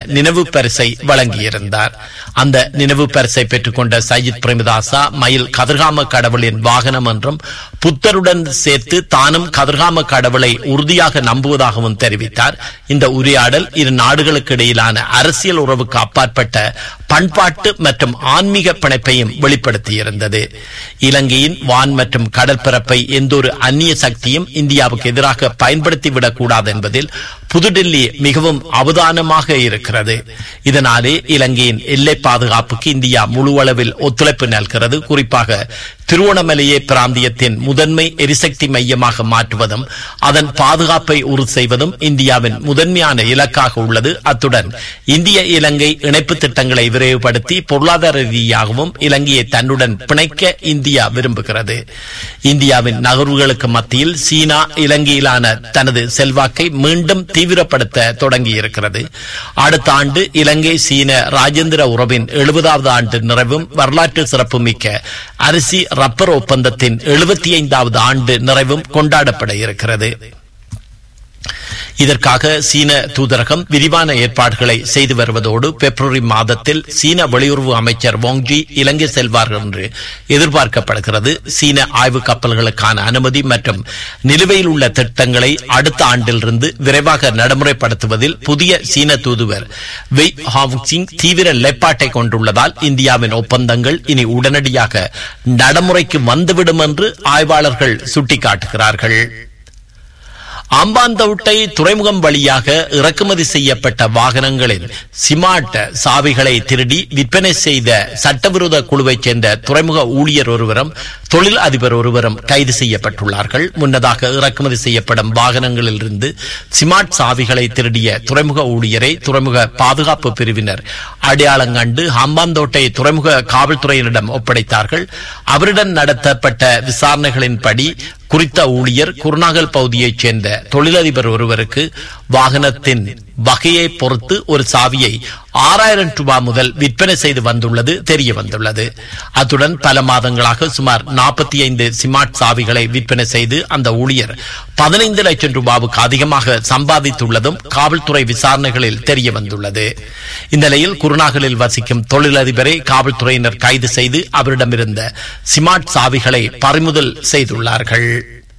நினைவு பரிசை வழங்கியிருந்தார் அந்த நினைவு பரிசை பெற்றுக்கொண்ட சையீத் பிரேமதாசா மயில் கதிர்காம கடவுளின் வாகனம் என்றும் புத்தருடன் சேர்த்து தானும் கதிர்காம கடவுளை உறுதியாக நம்புவதாகவும் தெரிவித்தார் இந்த உரையாடல் இரு நாடுகளுக்கு இடையிலான அரசியல் உறவுக்கு அப்பாற்பட்ட பண்பாட்டு மற்றும் ஆன்மீக பிணைப்பையும் வெளிப்படுத்தியிருந்தது இலங்கையின் வான் மற்றும் கடற்பரப்பை எந்தொரு அந்நிய சக்தியும் இந்தியாவுக்கு எதிராக பயன்படுத்திவிடக் கூடாது என்பதில் புதுடில்லி மிகவும் அவதானமாக இருக்கிறது இதனாலே இலங்கையின் எல்லை பாதுகாப்புக்கு இந்தியா முழு அளவில் ஒத்துழைப்பு நல்கிறது குறிப்பாக திருவோணமலையே பிராந்தியத்தின் முதன்மை எரிசக்தி மையமாக மாற்றுவதும் அதன் பாதுகாப்பை உறுதி செய்வதும் இந்தியாவின் முதன்மையான இலக்காக உள்ளது அத்துடன் இந்திய இலங்கை இணைப்பு திட்டங்களை விரைவுபடுத்தி பொருளாதார ரீதியாகவும் இலங்கையை தன்னுடன் பிணைக்க இந்தியா விரும்புகிறது இந்தியாவின் நகர்வுகளுக்கு மத்தியில் சீனா இலங்கையிலான தனது செல்வாக்கை மீண்டும் தீவிரப்படுத்த தொடங்கியிருக்கிறது அடுத்த ஆண்டு இலங்கை சீன ராஜேந்திர உறவின் எழுபதாவது ஆண்டு நிறைவும் வரலாற்று சிறப்புமிக்க அரிசி ரப்பர் ஒப்பந்தத்தின் எழுபத்தி ஐந்தாவது ஆண்டு நிறைவும் கொண்டாடப்பட இருக்கிறது இதற்காக சீன தூதரகம் விரிவான ஏற்பாடுகளை செய்து வருவதோடு பிப்ரவரி மாதத்தில் சீன வெளியுறவு அமைச்சர் வாங்ஜி இலங்கை செல்வார்கள் என்று எதிர்பார்க்கப்படுகிறது சீன ஆய்வு கப்பல்களுக்கான அனுமதி மற்றும் நிலுவையில் உள்ள திட்டங்களை அடுத்த ஆண்டிலிருந்து விரைவாக நடைமுறைப்படுத்துவதில் புதிய சீன தூதுவர் வெய் ஹாங்சிங் தீவிர நிலைப்பாட்டை கொண்டுள்ளதால் இந்தியாவின் ஒப்பந்தங்கள் இனி உடனடியாக நடைமுறைக்கு வந்துவிடும் என்று ஆய்வாளர்கள் சுட்டிக்காட்டுகிறார்கள் அம்பாந்தவுட்டை துறைமுகம் வழியாக இறக்குமதி செய்யப்பட்ட வாகனங்களின் சிமாட் சாவிகளை திருடி விற்பனை செய்த சட்டவிரோத குழுவைச் சேர்ந்த துறைமுக ஊழியர் ஒருவரும் தொழில் அதிபர் ஒருவரும் கைது செய்யப்பட்டுள்ளார்கள் முன்னதாக இறக்குமதி செய்யப்படும் வாகனங்களில் இருந்து சிமாட் சாவிகளை திருடிய துறைமுக ஊழியரை துறைமுக பாதுகாப்பு பிரிவினர் அடையாளம் கண்டு ஹம்பாந்தோட்டை துறைமுக காவல்துறையினரிடம் ஒப்படைத்தார்கள் அவரிடம் நடத்தப்பட்ட விசாரணைகளின்படி குறித்த ஊழியர் குருநாகல் பகுதியைச் சேர்ந்த தொழிலதிபர் ஒருவருக்கு வாகனத்தின் வகையை பொறுத்து ஒரு சாவியை ஆறாயிரம் ரூபாய் முதல் விற்பனை செய்து வந்துள்ளது தெரிய வந்துள்ளது அத்துடன் பல மாதங்களாக சுமார் நாற்பத்தி ஐந்து சிமார்ட் சாவிகளை விற்பனை செய்து அந்த ஊழியர் பதினைந்து லட்சம் ரூபாவுக்கு அதிகமாக சம்பாதித்துள்ளதும் காவல்துறை விசாரணைகளில் தெரிய வந்துள்ளது இந்த நிலையில் குருநாகலில் வசிக்கும் தொழிலதிபரை காவல்துறையினர் கைது செய்து அவரிடமிருந்த சிமார்ட் சாவிகளை பறிமுதல் செய்துள்ளார்கள்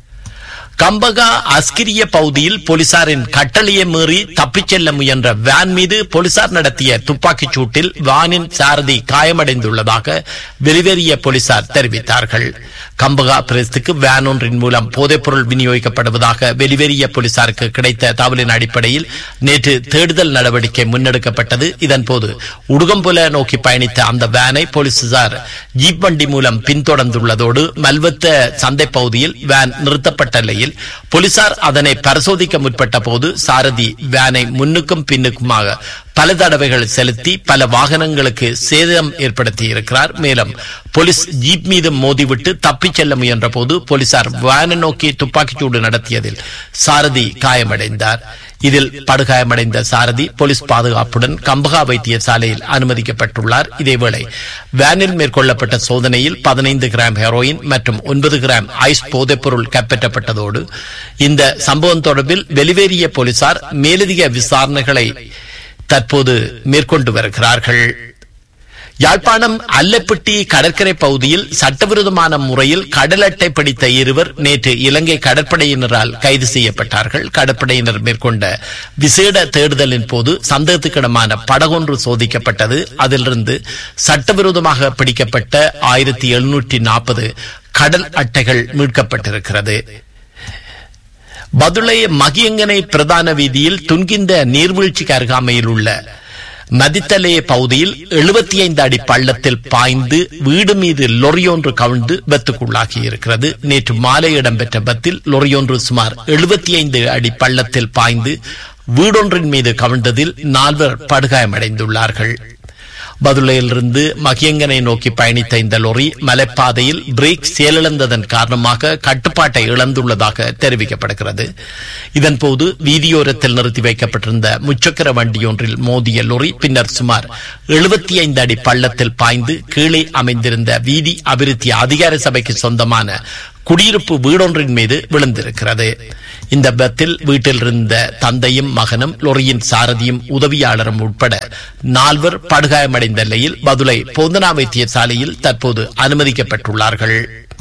கம்பகா அஸ்கிரிய பகுதியில் போலீசாரின் கட்டளையை மீறி தப்பிச் செல்ல முயன்ற வேன் மீது போலீசார் நடத்திய துப்பாக்கிச் சூட்டில் வானின் சாரதி காயமடைந்துள்ளதாக வெளிவேறிய போலீசார் தெரிவித்தார்கள் கம்பகா பிரதேசத்துக்கு வேன் ஒன்றின் மூலம் போதைப்பொருள் விநியோகிக்கப்படுவதாக வெளிவேறிய போலீசாருக்கு கிடைத்த தகவலின் அடிப்படையில் நேற்று தேடுதல் நடவடிக்கை முன்னெடுக்கப்பட்டது இதன்போது உடுகம்புல நோக்கி பயணித்த அந்த வேனை போலீசார் ஜீப் வண்டி மூலம் பின்தொடர்ந்துள்ளதோடு மல்வத்த சந்தை பகுதியில் வேன் நிறுத்தப்பட்ட நிலையில் போலீசார் அதனை பரிசோதிக்க முற்பட்ட போது சாரதி வேனை முன்னுக்கும் பின்னுக்குமாக பல தடவைகள் செலுத்தி பல வாகனங்களுக்கு சேதம் ஏற்படுத்தி இருக்கிறார் மேலும் போலீஸ் ஜீப் மீது மோதிவிட்டு தப்பிச் செல்ல முயன்ற போது போலீசார் வேனை நோக்கி துப்பாக்கிச்சூடு நடத்தியதில் சாரதி காயமடைந்தார் இதில் படுகாயமடைந்த சாரதி போலீஸ் பாதுகாப்புடன் கம்பகா வைத்தியசாலையில் அனுமதிக்கப்பட்டுள்ளார் இதேவேளை வேனில் மேற்கொள்ளப்பட்ட சோதனையில் பதினைந்து கிராம் ஹெரோயின் மற்றும் ஒன்பது கிராம் ஐஸ் போதைப்பொருள் கைப்பற்றப்பட்டதோடு இந்த சம்பவம் தொடர்பில் வெளிவேறிய போலீசார் மேலதிக விசாரணைகளை தற்போது மேற்கொண்டு வருகிறார்கள் யாழ்ப்பாணம் அல்லப்பட்டி கடற்கரை பகுதியில் சட்டவிரோதமான முறையில் கடல் அட்டை பிடித்த இருவர் நேற்று இலங்கை கடற்படையினரால் கைது செய்யப்பட்டார்கள் கடற்படையினர் மேற்கொண்ட விசேட தேடுதலின் போது சந்தேகத்துக்கிடமான படகொன்று சோதிக்கப்பட்டது அதிலிருந்து சட்டவிரோதமாக பிடிக்கப்பட்ட ஆயிரத்தி எழுநூற்றி நாற்பது கடல் அட்டைகள் மீட்கப்பட்டிருக்கிறது பதுளை மகியங்கனை பிரதான வீதியில் துன்கிந்த நீர்வீழ்ச்சிக்கு அருகாமையில் உள்ள மதித்தலே பகுதியில் எழுபத்தி ஐந்து அடி பள்ளத்தில் பாய்ந்து வீடு மீது லொரியொன்று கவிழ்ந்து விபத்துக்குள்ளாகி இருக்கிறது நேற்று மாலை இடம்பெற்ற விபத்தில் லொரியொன்று சுமார் எழுபத்தி ஐந்து அடி பள்ளத்தில் பாய்ந்து வீடொன்றின் மீது கவிழ்ந்ததில் நால்வர் படுகாயமடைந்துள்ளார்கள் பதுளையிலிருந்து மகியங்கனை நோக்கி பயணித்த இந்த லொரி மலைப்பாதையில் பிரேக் செயலிழந்ததன் காரணமாக கட்டுப்பாட்டை இழந்துள்ளதாக தெரிவிக்கப்படுகிறது இதன்போது வீதியோரத்தில் நிறுத்தி வைக்கப்பட்டிருந்த முச்சக்கர வண்டியொன்றில் மோதிய லொரி பின்னர் சுமார் எழுபத்தி ஐந்து அடி பள்ளத்தில் பாய்ந்து கீழே அமைந்திருந்த வீதி அபிவிருத்தி அதிகார சபைக்கு சொந்தமான குடியிருப்பு வீடொன்றின் மீது விழுந்திருக்கிறது இந்த விபத்தில் வீட்டில் இருந்த தந்தையும் மகனும் லொரியின் சாரதியும் உதவியாளரும் உட்பட நால்வர் படுகாயமடைந்த நிலையில் பதுளை போந்தனா வைத்தியசாலையில் தற்போது அனுமதிக்கப்பட்டுள்ளார்கள்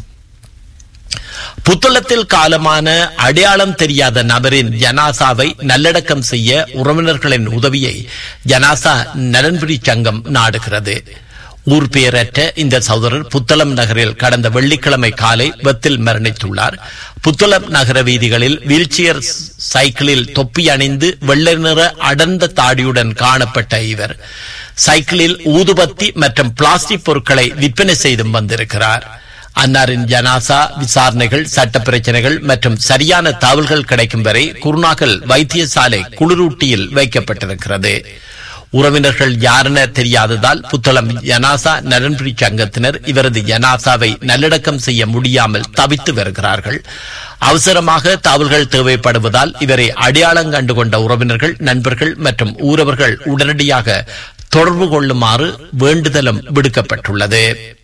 புத்தளத்தில் காலமான அடையாளம் தெரியாத நபரின் ஜனாசாவை நல்லடக்கம் செய்ய உறவினர்களின் உதவியை ஜனாசா நலன்புரி சங்கம் நாடுகிறது ஊர் பெயரற்ற இந்த சகோதரர் புத்தளம் நகரில் கடந்த வெள்ளிக்கிழமை காலை விபத்தில் மரணித்துள்ளார் புத்தளம் நகர வீதிகளில் வீல்சேர் சைக்கிளில் தொப்பி அணிந்து வெள்ளை நிற அடர்ந்த தாடியுடன் காணப்பட்ட இவர் சைக்கிளில் ஊதுபத்தி மற்றும் பிளாஸ்டிக் பொருட்களை விற்பனை செய்தும் வந்திருக்கிறார் அன்னாரின் ஜனாசா விசாரணைகள் சட்ட பிரச்சனைகள் மற்றும் சரியான தகவல்கள் கிடைக்கும் வரை குருநாகல் வைத்தியசாலை குளிரூட்டியில் வைக்கப்பட்டிருக்கிறது உறவினர்கள் யாரென தெரியாததால் புத்தளம் ஜனாசா நலன்புரி சங்கத்தினர் இவரது ஜனாசாவை நல்லடக்கம் செய்ய முடியாமல் தவித்து வருகிறார்கள் அவசரமாக தகவல்கள் தேவைப்படுவதால் இவரை அடையாளம் கண்டுகொண்ட உறவினர்கள் நண்பர்கள் மற்றும் ஊரவர்கள் உடனடியாக தொடர்பு கொள்ளுமாறு வேண்டுதலும் விடுக்கப்பட்டுள்ளது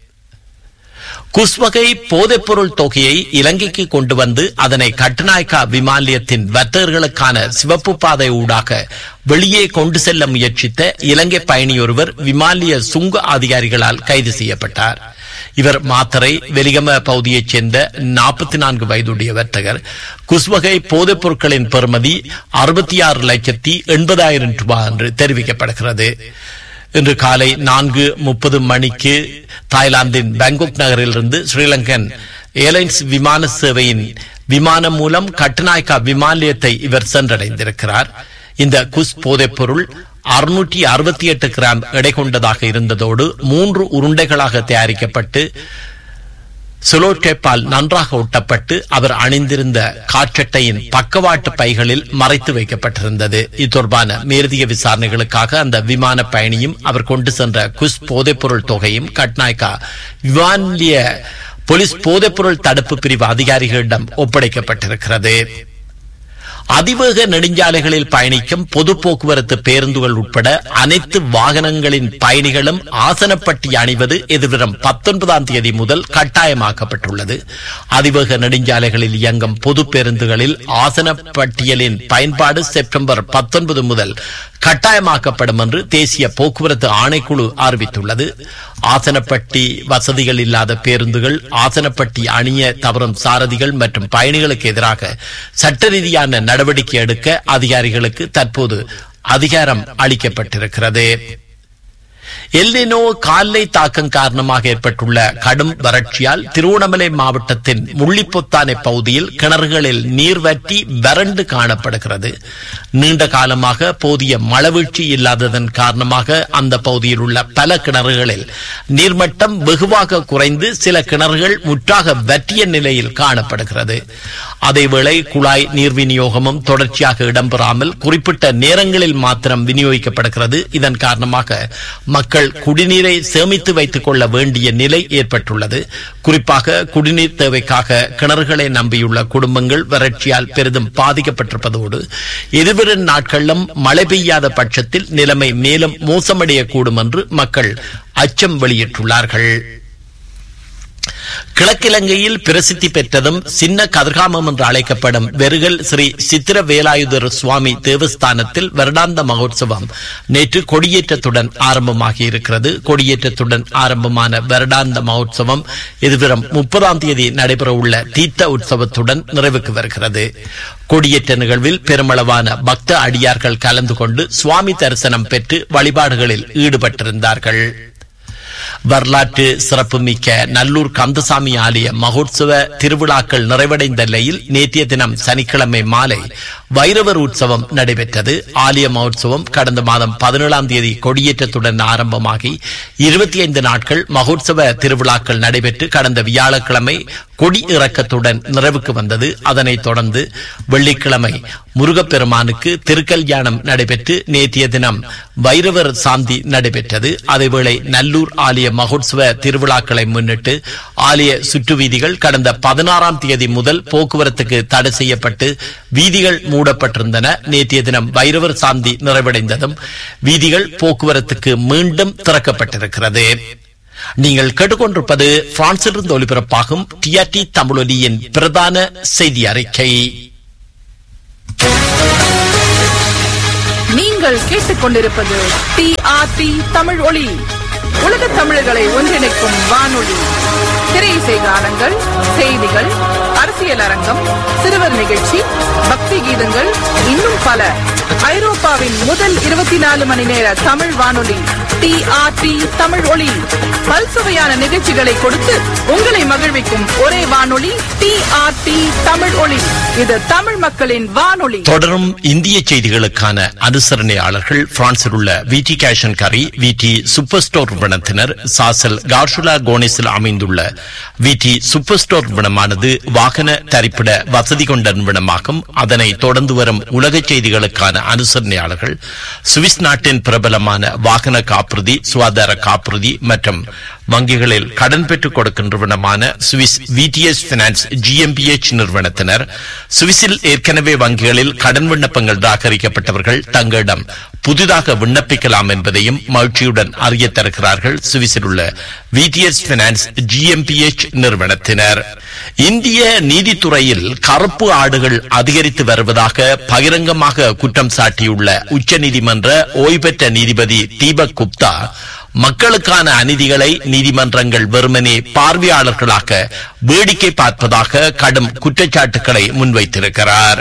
குஸ்வகை போதைப்பொருள் தொகையை இலங்கைக்கு கொண்டு வந்து அதனை கட்டுநாயக்கா விமானியத்தின் வர்த்தகர்களுக்கான சிவப்பு பாதை ஊடாக வெளியே கொண்டு செல்ல முயற்சித்த இலங்கை பயணியொருவர் விமானிய சுங்க அதிகாரிகளால் கைது செய்யப்பட்டார் இவர் மாத்தரை வெலிகம பகுதியைச் சேர்ந்த நாற்பத்தி நான்கு வயதுடைய வர்த்தகர் குஸ்வகை போதைப் பொருட்களின் பெறுமதி அறுபத்தி ஆறு லட்சத்தி எண்பதாயிரம் ரூபாய் என்று தெரிவிக்கப்படுகிறது இன்று காலை நான்கு முப்பது மணிக்கு தாய்லாந்தின் பேங்காக் நகரிலிருந்து ஸ்ரீலங்கன் ஏர்லைன்ஸ் விமான சேவையின் விமானம் மூலம் கட்டுநாயக்கா விமான நிலையத்தை இவர் சென்றடைந்திருக்கிறார் இந்த குஸ் போதைப் பொருள் அறுநூற்றி அறுபத்தி எட்டு கிராம் எடை கொண்டதாக இருந்ததோடு மூன்று உருண்டைகளாக தயாரிக்கப்பட்டு சுலோடேப்பால் நன்றாக ஒட்டப்பட்டு அவர் அணிந்திருந்த காற்றட்டையின் பக்கவாட்டு பைகளில் மறைத்து வைக்கப்பட்டிருந்தது இது தொடர்பான மேலதிக விசாரணைகளுக்காக அந்த விமான பயணியும் அவர் கொண்டு சென்ற குஸ் போதைப்பொருள் தொகையும் கட்நாயக்கா விமானிய போலீஸ் போதைப்பொருள் தடுப்பு பிரிவு அதிகாரிகளிடம் ஒப்படைக்கப்பட்டிருக்கிறது அதிவேக நெடுஞ்சாலைகளில் பயணிக்கும் பொது போக்குவரத்து பேருந்துகள் உட்பட அனைத்து வாகனங்களின் பயணிகளும் ஆசனப்பட்டி அணிவது எதிர்வரும் பத்தொன்பதாம் தேதி முதல் கட்டாயமாக்கப்பட்டுள்ளது அதிவேக நெடுஞ்சாலைகளில் இயங்கும் பொது பேருந்துகளில் ஆசன பட்டியலின் பயன்பாடு செப்டம்பர் பத்தொன்பது முதல் கட்டாயமாக்கப்படும் என்று தேசிய போக்குவரத்து ஆணைக்குழு அறிவித்துள்ளது ஆசனப்பட்டி வசதிகள் இல்லாத பேருந்துகள் ஆசனப்பட்டி அணிய தவறும் சாரதிகள் மற்றும் பயணிகளுக்கு எதிராக சட்ட ரீதியான நடவடிக்கை எடுக்க அதிகாரிகளுக்கு தற்போது அதிகாரம் அளிக்கப்பட்டிருக்கிறது எல்லினோ காலை தாக்கம் காரணமாக ஏற்பட்டுள்ள கடும் வறட்சியால் திருவண்ணாமலை மாவட்டத்தின் முள்ளிப்பொத்தானை பகுதியில் கிணறுகளில் நீர் வற்றி வறண்டு காணப்படுகிறது நீண்ட காலமாக போதிய மழவீழ்ச்சி இல்லாததன் காரணமாக அந்த பகுதியில் உள்ள பல கிணறுகளில் நீர்மட்டம் வெகுவாக குறைந்து சில கிணறுகள் முற்றாக வற்றிய நிலையில் காணப்படுகிறது அதேவேளை குழாய் நீர் விநியோகமும் தொடர்ச்சியாக இடம்பெறாமல் குறிப்பிட்ட நேரங்களில் மாத்திரம் விநியோகிக்கப்படுகிறது இதன் காரணமாக மக்கள் குடிநீரை சேமித்து வைத்துக் கொள்ள வேண்டிய நிலை ஏற்பட்டுள்ளது குறிப்பாக குடிநீர் தேவைக்காக கிணறுகளை நம்பியுள்ள குடும்பங்கள் வறட்சியால் பெரிதும் பாதிக்கப்பட்டிருப்பதோடு எதிர்வரும் நாட்களிலும் மழை பெய்யாத பட்சத்தில் நிலைமை மேலும் மோசமடையக்கூடும் என்று மக்கள் அச்சம் வெளியிட்டுள்ளார்கள் கிழக்கிலங்கையில் பிரசித்தி பெற்றதும் சின்ன கதிர்காமம் என்று அழைக்கப்படும் வெறுகல் ஸ்ரீ சித்திர வேலாயுதர் சுவாமி தேவஸ்தானத்தில் வருடாந்த மகோத்சவம் நேற்று கொடியேற்றத்துடன் ஆரம்பமாகி இருக்கிறது கொடியேற்றத்துடன் ஆரம்பமான வருடாந்த மகோத்சவம் எதிர்வரும் முப்பதாம் தேதி நடைபெறவுள்ள தீர்த்த உற்சவத்துடன் நிறைவுக்கு வருகிறது கொடியேற்ற நிகழ்வில் பெருமளவான பக்த அடியார்கள் கலந்து கொண்டு சுவாமி தரிசனம் பெற்று வழிபாடுகளில் ஈடுபட்டிருந்தார்கள் வரலாற்று சிறப்புமிக்க நல்லூர் கந்தசாமி ஆலய மகோத்சவ திருவிழாக்கள் நிறைவடைந்த நிலையில் நேற்றைய தினம் சனிக்கிழமை மாலை வைரவர் உற்சவம் நடைபெற்றது ஆலய மகோத்சவம் கடந்த மாதம் பதினேழாம் தேதி கொடியேற்றத்துடன் ஆரம்பமாகி இருபத்தி ஐந்து நாட்கள் மகோத்சவ திருவிழாக்கள் நடைபெற்று கடந்த வியாழக்கிழமை கொடி இறக்கத்துடன் நிறைவுக்கு வந்தது அதனைத் தொடர்ந்து வெள்ளிக்கிழமை முருகப்பெருமானுக்கு திருக்கல்யாணம் நடைபெற்று நேற்றைய தினம் வைரவர் சாந்தி நடைபெற்றது அதேவேளை நல்லூர் ஆலய மகோத்சவ திருவிழாக்களை முன்னிட்டு ஆலய சுற்று வீதிகள் கடந்த பதினாறாம் தேதி முதல் போக்குவரத்துக்கு தடை செய்யப்பட்டு வீதிகள் மூடப்பட்டிருந்தன நேற்றைய தினம் வைரவர் சாந்தி நிறைவடைந்ததும் வீதிகள் போக்குவரத்துக்கு மீண்டும் திறக்கப்பட்டிருக்கிறது நீங்கள் கேட்டுக்கொண்டிருப்பது பிரான்சிலிருந்து ஒலிபரப்பாகும் டிஆர்டி தமிழொலியின் பிரதான செய்தி அறிக்கை நீங்கள் கேட்டுக்கொண்டிருப்பது டி ஆர் டி தமிழ் ஒளி உலக தமிழர்களை ஒன்றிணைக்கும் வானொலி திரையிசை கானங்கள் செய்திகள் அரசியல் அரங்கம் சிறுவர் நிகழ்ச்சி பக்தி கீதங்கள் இன்னும் பல ஐரோப்பாவின் முதல் இருபத்தி நாலு மணி நேர தமிழ் வானொலி டி ஆர் டி தமிழ் ஒளி பல்சுவையான நிகழ்ச்சிகளை கொடுத்து உங்களை மகிழ்விக்கும் ஒரே வானொலி டி ஆர் டி தமிழ் ஒளி இது தமிழ் மக்களின் வானொலி தொடரும் இந்திய செய்திகளுக்கான அனுசரணையாளர்கள் பிரான்சில் உள்ள விடி கேஷன் கரி விடி சூப்பர் ஸ்டோர் நிறுவனத்தினர் சாசல் கார்ஷுலா கோனிஸில் அமைந்துள்ள விடி சூப்பர் ஸ்டோர் நிறுவனமானது வாகன தரிப்பிட வசதி கொண்ட நிறுவனமாகும் அதனை தொடர்ந்து வரும் உலக செய்திகளுக்கான அனுசரணையாளர்கள் சுவிஸ் நாட்டின் பிரபலமான வாகன காப்புறுதி சுகாதார காப்புறுதி மற்றும் வங்கிகளில் கடன் பெற்றுக் கொடுக்கின்ற நிறுவனமான சுவிஸ் விடிஎஸ் பினான்ஸ் ஜிஎம்பிஎச் நிறுவனத்தினர் சுவிஸில் ஏற்கனவே வங்கிகளில் கடன் விண்ணப்பங்கள் நிராகரிக்கப்பட்டவர்கள் தங்களிடம் புதிதாக விண்ணப்பிக்கலாம் என்பதையும் மகிழ்ச்சியுடன் அறிய தருகிறார்கள் சுவிஸில் உள்ள விடிஎஸ் பினான்ஸ் ஜிஎம்பிஎச் நிறுவனத்தினர் இந்திய நீதித்துறையில் கருப்பு ஆடுகள் அதிகரித்து வருவதாக பகிரங்கமாக குற்றம் சாட்டியுள்ள உச்சநீதிமன்ற ஓய்வு பெற்ற நீதிபதி தீபக் குப்தா மக்களுக்கான அநீதிகளை நீதிமன்றங்கள் வெறுமனே பார்வையாளர்களாக வேடிக்கை பார்ப்பதாக கடும் குற்றச்சாட்டுகளை முன்வைத்திருக்கிறார்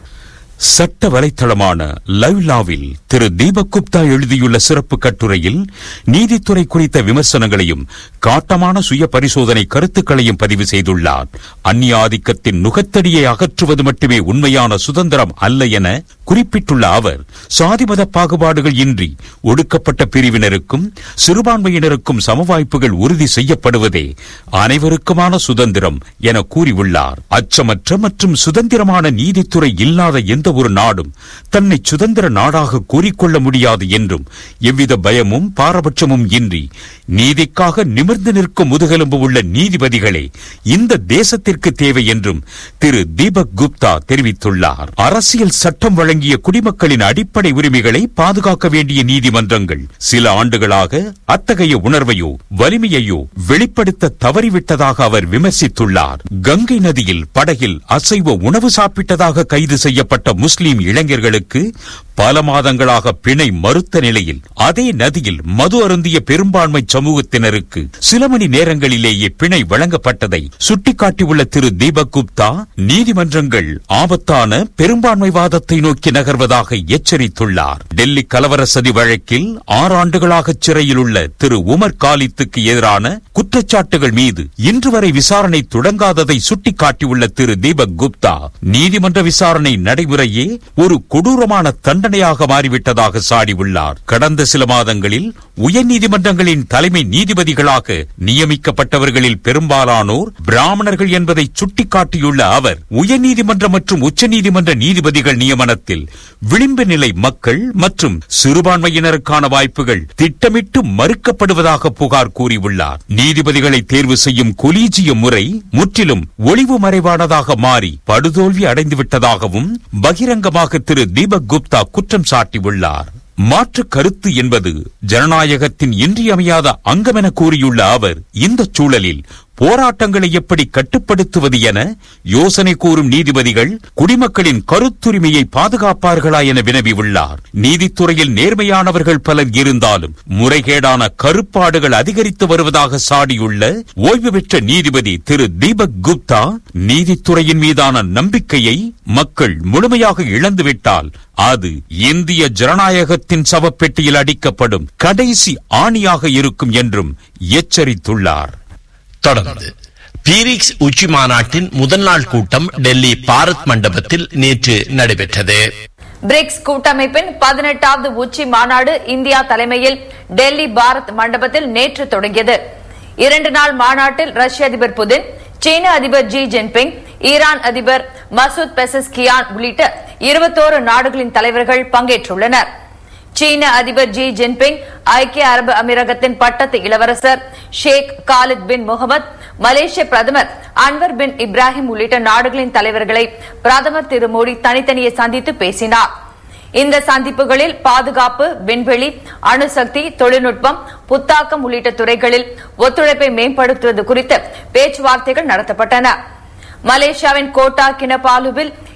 சட்ட வலைத்தளமான லைவ்லாவில் திரு தீபக் குப்தா எழுதியுள்ள சிறப்பு கட்டுரையில் நீதித்துறை குறித்த விமர்சனங்களையும் காட்டமான சுய பரிசோதனை கருத்துக்களையும் பதிவு செய்துள்ளார் அந்நிய ஆதிக்கத்தின் நுகத்தடியை அகற்றுவது மட்டுமே உண்மையான சுதந்திரம் அல்ல என குறிப்பிட்டுள்ள அவர் சாதி மத பாகுபாடுகள் இன்றி ஒடுக்கப்பட்ட பிரிவினருக்கும் சிறுபான்மையினருக்கும் சமவாய்ப்புகள் உறுதி செய்யப்படுவதே அனைவருக்குமான சுதந்திரம் என கூறியுள்ளார் அச்சமற்ற மற்றும் சுதந்திரமான நீதித்துறை இல்லாத எந்த ஒரு நாடும் தன்னை சுதந்திர நாடாக கூறிக்கொள்ள முடியாது என்றும் எவ்வித பயமும் பாரபட்சமும் இன்றி நீதிக்காக நிமிர்ந்து நிற்கும் முதுகெலும்பு உள்ள நீதிபதிகளே இந்த தேசத்திற்கு தேவை என்றும் திரு தீபக் குப்தா தெரிவித்துள்ளார் அரசியல் சட்டம் வழங்கிய குடிமக்களின் அடிப்படை உரிமைகளை பாதுகாக்க வேண்டிய நீதிமன்றங்கள் சில ஆண்டுகளாக அத்தகைய உணர்வையோ வலிமையையோ வெளிப்படுத்த தவறிவிட்டதாக அவர் விமர்சித்துள்ளார் கங்கை நதியில் படகில் அசைவ உணவு சாப்பிட்டதாக கைது செய்யப்பட்ட முஸ்லிம் இளைஞர்களுக்கு பல மாதங்களாக பிணை மறுத்த நிலையில் அதே நதியில் மது அருந்திய பெரும்பான்மை சமூகத்தினருக்கு சில மணி நேரங்களிலேயே பிணை வழங்கப்பட்டதை சுட்டிக்காட்டியுள்ள திரு தீபக் குப்தா நீதிமன்றங்கள் ஆபத்தான பெரும்பான்மைவாதத்தை நோக்கி நகர்வதாக எச்சரித்துள்ளார் டெல்லி கலவர சதி வழக்கில் ஆறு ஆண்டுகளாக சிறையில் உள்ள திரு உமர் காலித்துக்கு எதிரான குற்றச்சாட்டுகள் மீது இன்று வரை விசாரணை தொடங்காததை சுட்டிக்காட்டியுள்ள திரு தீபக் குப்தா நீதிமன்ற விசாரணை நடைமுறையே ஒரு கொடூரமான தண்டனையாக மாறிவிட்டதாக சாடியுள்ளார் கடந்த சில மாதங்களில் உயர்நீதிமன்றங்களின் தலைமை நீதிபதிகளாக நியமிக்கப்பட்டவர்களில் பெரும்பாலானோர் பிராமணர்கள் என்பதை சுட்டிக்காட்டியுள்ள அவர் உயர்நீதிமன்ற மற்றும் உச்சநீதிமன்ற நீதிபதிகள் நியமனத்தில் விளிம்பு நிலை மக்கள் மற்றும் சிறுபான்மையினருக்கான வாய்ப்புகள் திட்டமிட்டு மறுக்கப்படுவதாக புகார் கூறியுள்ளார் நீதிபதிகளை தேர்வு செய்யும் கொலீஜிய முறை முற்றிலும் ஒளிவு மறைவானதாக மாறி படுதோல்வி அடைந்துவிட்டதாகவும் பகிரங்கமாக திரு தீபக் குப்தா குற்றம் சாட்டியுள்ளார் மாற்று கருத்து என்பது ஜனநாயகத்தின் இன்றியமையாத அங்கமென கூறியுள்ள அவர் இந்த சூழலில் போராட்டங்களை எப்படி கட்டுப்படுத்துவது என யோசனை கூறும் நீதிபதிகள் குடிமக்களின் கருத்துரிமையை பாதுகாப்பார்களா என வினவியுள்ளார் நீதித்துறையில் நேர்மையானவர்கள் பலர் இருந்தாலும் முறைகேடான கருப்பாடுகள் அதிகரித்து வருவதாக சாடியுள்ள ஓய்வு பெற்ற நீதிபதி திரு தீபக் குப்தா நீதித்துறையின் மீதான நம்பிக்கையை மக்கள் முழுமையாக இழந்துவிட்டால் அது இந்திய ஜனநாயகத்தின் சவப்பெட்டியில் அடிக்கப்படும் கடைசி ஆணியாக இருக்கும் என்றும் எச்சரித்துள்ளார் தொடர்ந்து பீரிக்ஸ் உச்சி மாநாட்டின் முதல் நாள் கூட்டம் டெல்லி பாரத் மண்டபத்தில் நேற்று நடைபெற்றது பிரிக்ஸ் கூட்டமைப்பின் பதினெட்டாவது உச்சி மாநாடு இந்தியா தலைமையில் டெல்லி பாரத் மண்டபத்தில் நேற்று தொடங்கியது இரண்டு நாள் மாநாட்டில் ரஷ்ய அதிபர் புதின் சீன அதிபர் ஜி ஜின்பிங் ஈரான் அதிபர் மசூத் பெசஸ்கியான் உள்ளிட்ட இருபத்தோரு நாடுகளின் தலைவர்கள் பங்கேற்றுள்ளனர் சீன அதிபர் ஜி ஜின்பிங் ஐக்கிய அரபு அமீரகத்தின் பட்டத்து இளவரசர் ஷேக் காலித் பின் முகமது மலேசிய பிரதமர் அன்வர் பின் இப்ராஹிம் உள்ளிட்ட நாடுகளின் தலைவர்களை பிரதமர் திரு மோடி தனித்தனியே சந்தித்து பேசினார் இந்த சந்திப்புகளில் பாதுகாப்பு விண்வெளி அணுசக்தி தொழில்நுட்பம் புத்தாக்கம் உள்ளிட்ட துறைகளில் ஒத்துழைப்பை மேம்படுத்துவது குறித்து பேச்சுவார்த்தைகள் நடத்தப்பட்டன மலேசியாவின் கோட்டா கினபாலுவில்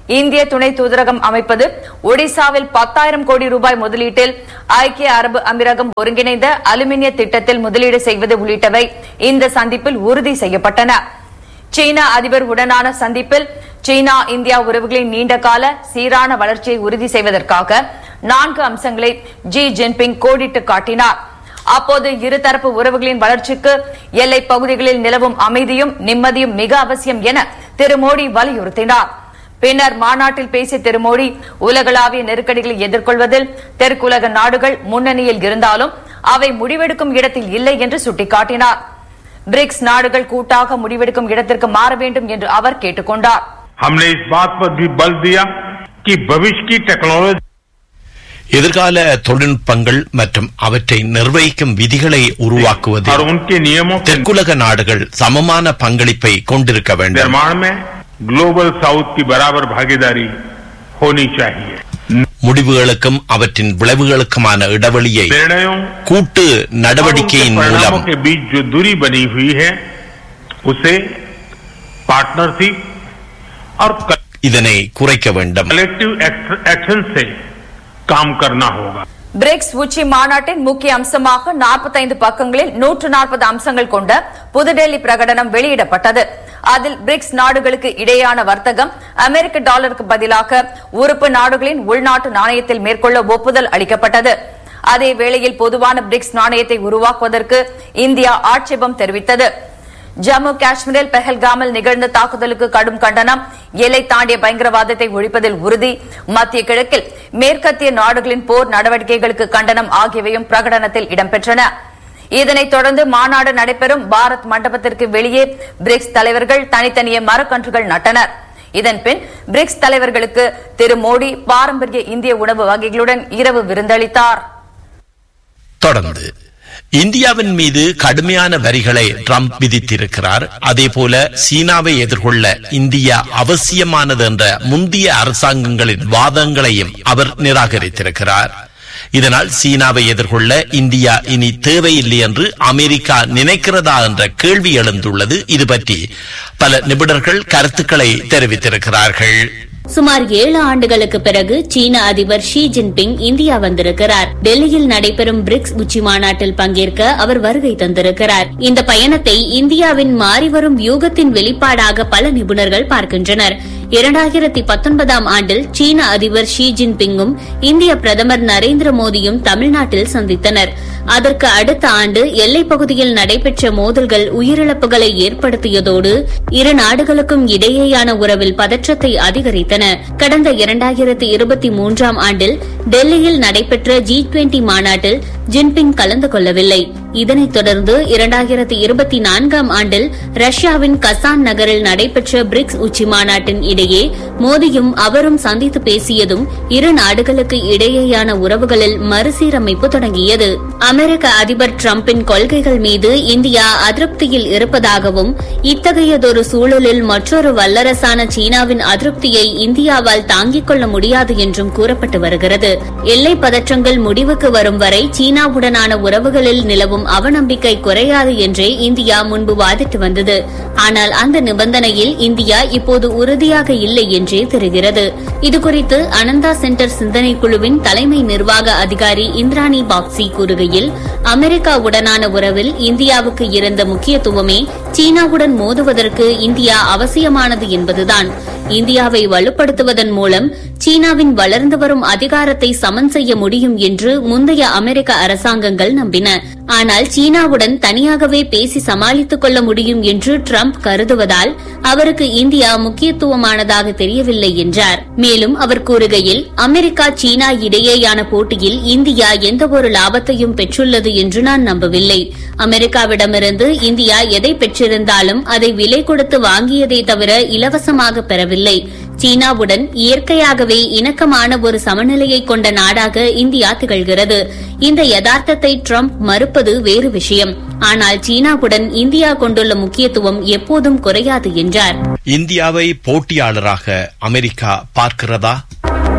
இந்திய துணை தூதரகம் அமைப்பது ஒடிசாவில் பத்தாயிரம் கோடி ரூபாய் முதலீட்டில் ஐக்கிய அரபு அமீரகம் ஒருங்கிணைந்த அலுமினிய திட்டத்தில் முதலீடு செய்வது உள்ளிட்டவை இந்த சந்திப்பில் உறுதி செய்யப்பட்டன சீன அதிபர் உடனான சந்திப்பில் சீனா இந்தியா உறவுகளின் நீண்டகால சீரான வளர்ச்சியை உறுதி செய்வதற்காக நான்கு அம்சங்களை ஜி ஜின்பிங் கோடிட்டு காட்டினார் அப்போது இருதரப்பு உறவுகளின் வளர்ச்சிக்கு எல்லைப் பகுதிகளில் நிலவும் அமைதியும் நிம்மதியும் மிக அவசியம் என திரு மோடி வலியுறுத்தினார் பின்னர் மாநாட்டில் பேசிய திரு மோடி உலகளாவிய நெருக்கடிகளை எதிர்கொள்வதில் தெற்குலக நாடுகள் முன்னணியில் இருந்தாலும் அவை முடிவெடுக்கும் இடத்தில் இல்லை என்று சுட்டிக்காட்டினார் பிரிக்ஸ் நாடுகள் கூட்டாக முடிவெடுக்கும் இடத்திற்கு மாற வேண்டும் என்று அவர் கேட்டுக் கொண்டார் हमने इस बात पर भी बल दिया कि भविष्य की टेक्नोलॉजी எதிர்கால தொழில்நுட்பங்கள் மற்றும் அவற்றை நிர்வகிக்கும் விதிகளை और உருவாக்குவதில் उनके नियमों के தெற்குலக நாடுகள் சமமான பங்களிப்பை கொண்டிருக்க வேண்டும் निर्माण में ग्लोबल साउथ की बराबर भागीदारी होनी चाहिए முடிவுகளுக்கும் அவற்றின் விளைவுகளுக்குமான இடைவெளியை निर्णयों கூட்டு और उनके நடவடிக்கையின் परिणामों மூலம் के बीच जो दूरी बनी हुई है उसे पार्टनरशिप और இதனை குறைக்க வேண்டும் कलेक्टिव एक्शन से काम करना होगा பிரிக்ஸ் உச்சி மாநாட்டின் முக்கிய அம்சமாக 45 பக்கங்களில் நூற்று நாற்பது அம்சங்கள் கொண்ட புதுடெல்லி பிரகடனம் வெளியிடப்பட்டது அதில் பிரிக்ஸ் நாடுகளுக்கு இடையேயான வர்த்தகம் அமெரிக்க டாலருக்கு பதிலாக உறுப்பு நாடுகளின் உள்நாட்டு நாணயத்தில் மேற்கொள்ள ஒப்புதல் அளிக்கப்பட்டது அதே வேளையில் பொதுவான பிரிக்ஸ் நாணயத்தை உருவாக்குவதற்கு இந்தியா ஆட்சேபம் தெரிவித்தது ஜம்மு காஷ்மீரில் பெஹல்காமில் நிகழ்ந்த தாக்குதலுக்கு கடும் கண்டனம் எல்லை தாண்டிய பயங்கரவாதத்தை ஒழிப்பதில் உறுதி மத்திய கிழக்கில் மேற்கத்திய நாடுகளின் போர் நடவடிக்கைகளுக்கு கண்டனம் ஆகியவையும் பிரகடனத்தில் இடம்பெற்றன இதனைத் தொடர்ந்து மாநாடு நடைபெறும் பாரத் மண்டபத்திற்கு வெளியே பிரிக்ஸ் தலைவர்கள் தனித்தனியே மரக்கன்றுகள் நட்டனர் இதன்பின் பிரிக்ஸ் தலைவர்களுக்கு திரு மோடி பாரம்பரிய இந்திய உணவு வகைகளுடன் இரவு விருந்தளித்தார் தொடர்ந்து இந்தியாவின் மீது கடுமையான வரிகளை ட்ரம்ப் விதித்திருக்கிறார் அதேபோல சீனாவை எதிர்கொள்ள இந்தியா அவசியமானது என்ற முந்தைய அரசாங்கங்களின் வாதங்களையும் அவர் நிராகரித்திருக்கிறார் இதனால் சீனாவை எதிர்கொள்ள இந்தியா இனி தேவையில்லை என்று அமெரிக்கா நினைக்கிறதா என்ற கேள்வி எழுந்துள்ளது இது பற்றி பல நிபுணர்கள் கருத்துக்களை தெரிவித்திருக்கிறார்கள் சுமார் ஏழு ஆண்டுகளுக்கு பிறகு சீன அதிபர் ஷி ஜின்பிங் இந்தியா வந்திருக்கிறார் டெல்லியில் நடைபெறும் பிரிக்ஸ் உச்சி மாநாட்டில் பங்கேற்க அவர் வருகை தந்திருக்கிறார் இந்த பயணத்தை இந்தியாவின் மாறிவரும் வியூகத்தின் வெளிப்பாடாக பல நிபுணர்கள் பார்க்கின்றனர் இரண்டாயிரத்தி பத்தொன்பதாம் ஆண்டில் சீன அதிபர் ஷி ஜின்பிங்கும் இந்திய பிரதமர் நரேந்திர மோடியும் தமிழ்நாட்டில் சந்தித்தனர் அதற்கு அடுத்த ஆண்டு எல்லைப் பகுதியில் நடைபெற்ற மோதல்கள் உயிரிழப்புகளை ஏற்படுத்தியதோடு இரு நாடுகளுக்கும் இடையேயான உறவில் பதற்றத்தை அதிகரித்தன கடந்த இரண்டாயிரத்தி இருபத்தி மூன்றாம் ஆண்டில் டெல்லியில் நடைபெற்ற ஜி டுவெண்டி மாநாட்டில் ஜின்பிங் கலந்து கொள்ளவில்லை இதனைத் தொடர்ந்து இரண்டாயிரத்தி இருபத்தி நான்காம் ஆண்டில் ரஷ்யாவின் கசான் நகரில் நடைபெற்ற பிரிக்ஸ் உச்சி மாநாட்டின் இடையே மோடியும் அவரும் சந்தித்து பேசியதும் இரு நாடுகளுக்கு இடையேயான உறவுகளில் மறுசீரமைப்பு தொடங்கியது அமெரிக்க அதிபர் டிரம்பின் கொள்கைகள் மீது இந்தியா அதிருப்தியில் இருப்பதாகவும் இத்தகையதொரு சூழலில் மற்றொரு வல்லரசான சீனாவின் அதிருப்தியை இந்தியாவால் தாங்கிக் கொள்ள முடியாது என்றும் கூறப்பட்டு வருகிறது எல்லை பதற்றங்கள் முடிவுக்கு வரும் வரை சீனாவுடனான உறவுகளில் நிலவும் அவநம்பிக்கை குறையாது என்றே இந்தியா முன்பு வாதிட்டு வந்தது ஆனால் அந்த நிபந்தனையில் இந்தியா இப்போது உறுதியாக இல்லை என்றே தெரிகிறது இதுகுறித்து அனந்தா சென்டர் சிந்தனை குழுவின் தலைமை நிர்வாக அதிகாரி இந்திராணி பாக்சி கூறுகையில் அமெரிக்காவுடனான உறவில் இந்தியாவுக்கு இருந்த முக்கியத்துவமே சீனாவுடன் மோதுவதற்கு இந்தியா அவசியமானது என்பதுதான் இந்தியாவை வலுப்படுத்துவதன் மூலம் சீனாவின் வளர்ந்து வரும் அதிகாரத்தை சமன் செய்ய முடியும் என்று முந்தைய அமெரிக்க அரசாங்கங்கள் நம்பின ஆனால் சீனாவுடன் தனியாகவே பேசி சமாளித்துக் கொள்ள முடியும் என்று ட்ரம்ப் கருதுவதால் அவருக்கு இந்தியா முக்கியத்துவமானதாக தெரியவில்லை என்றார் மேலும் அவர் கூறுகையில் அமெரிக்கா சீனா இடையேயான போட்டியில் இந்தியா எந்தவொரு லாபத்தையும் பெற்றுள்ளது என்று நான் நம்பவில்லை அமெரிக்காவிடமிருந்து இந்தியா எதை பெற்றிருந்தாலும் அதை விலை கொடுத்து வாங்கியதை தவிர இலவசமாக பெறவில்லை சீனாவுடன் இயற்கையாகவே இணக்கமான ஒரு சமநிலையை கொண்ட நாடாக இந்தியா திகழ்கிறது இந்த யதார்த்தத்தை ட்ரம்ப் மறுப்பது வேறு விஷயம் ஆனால் சீனாவுடன் இந்தியா கொண்டுள்ள முக்கியத்துவம் எப்போதும் குறையாது என்றார் இந்தியாவை போட்டியாளராக அமெரிக்கா பார்க்கிறதா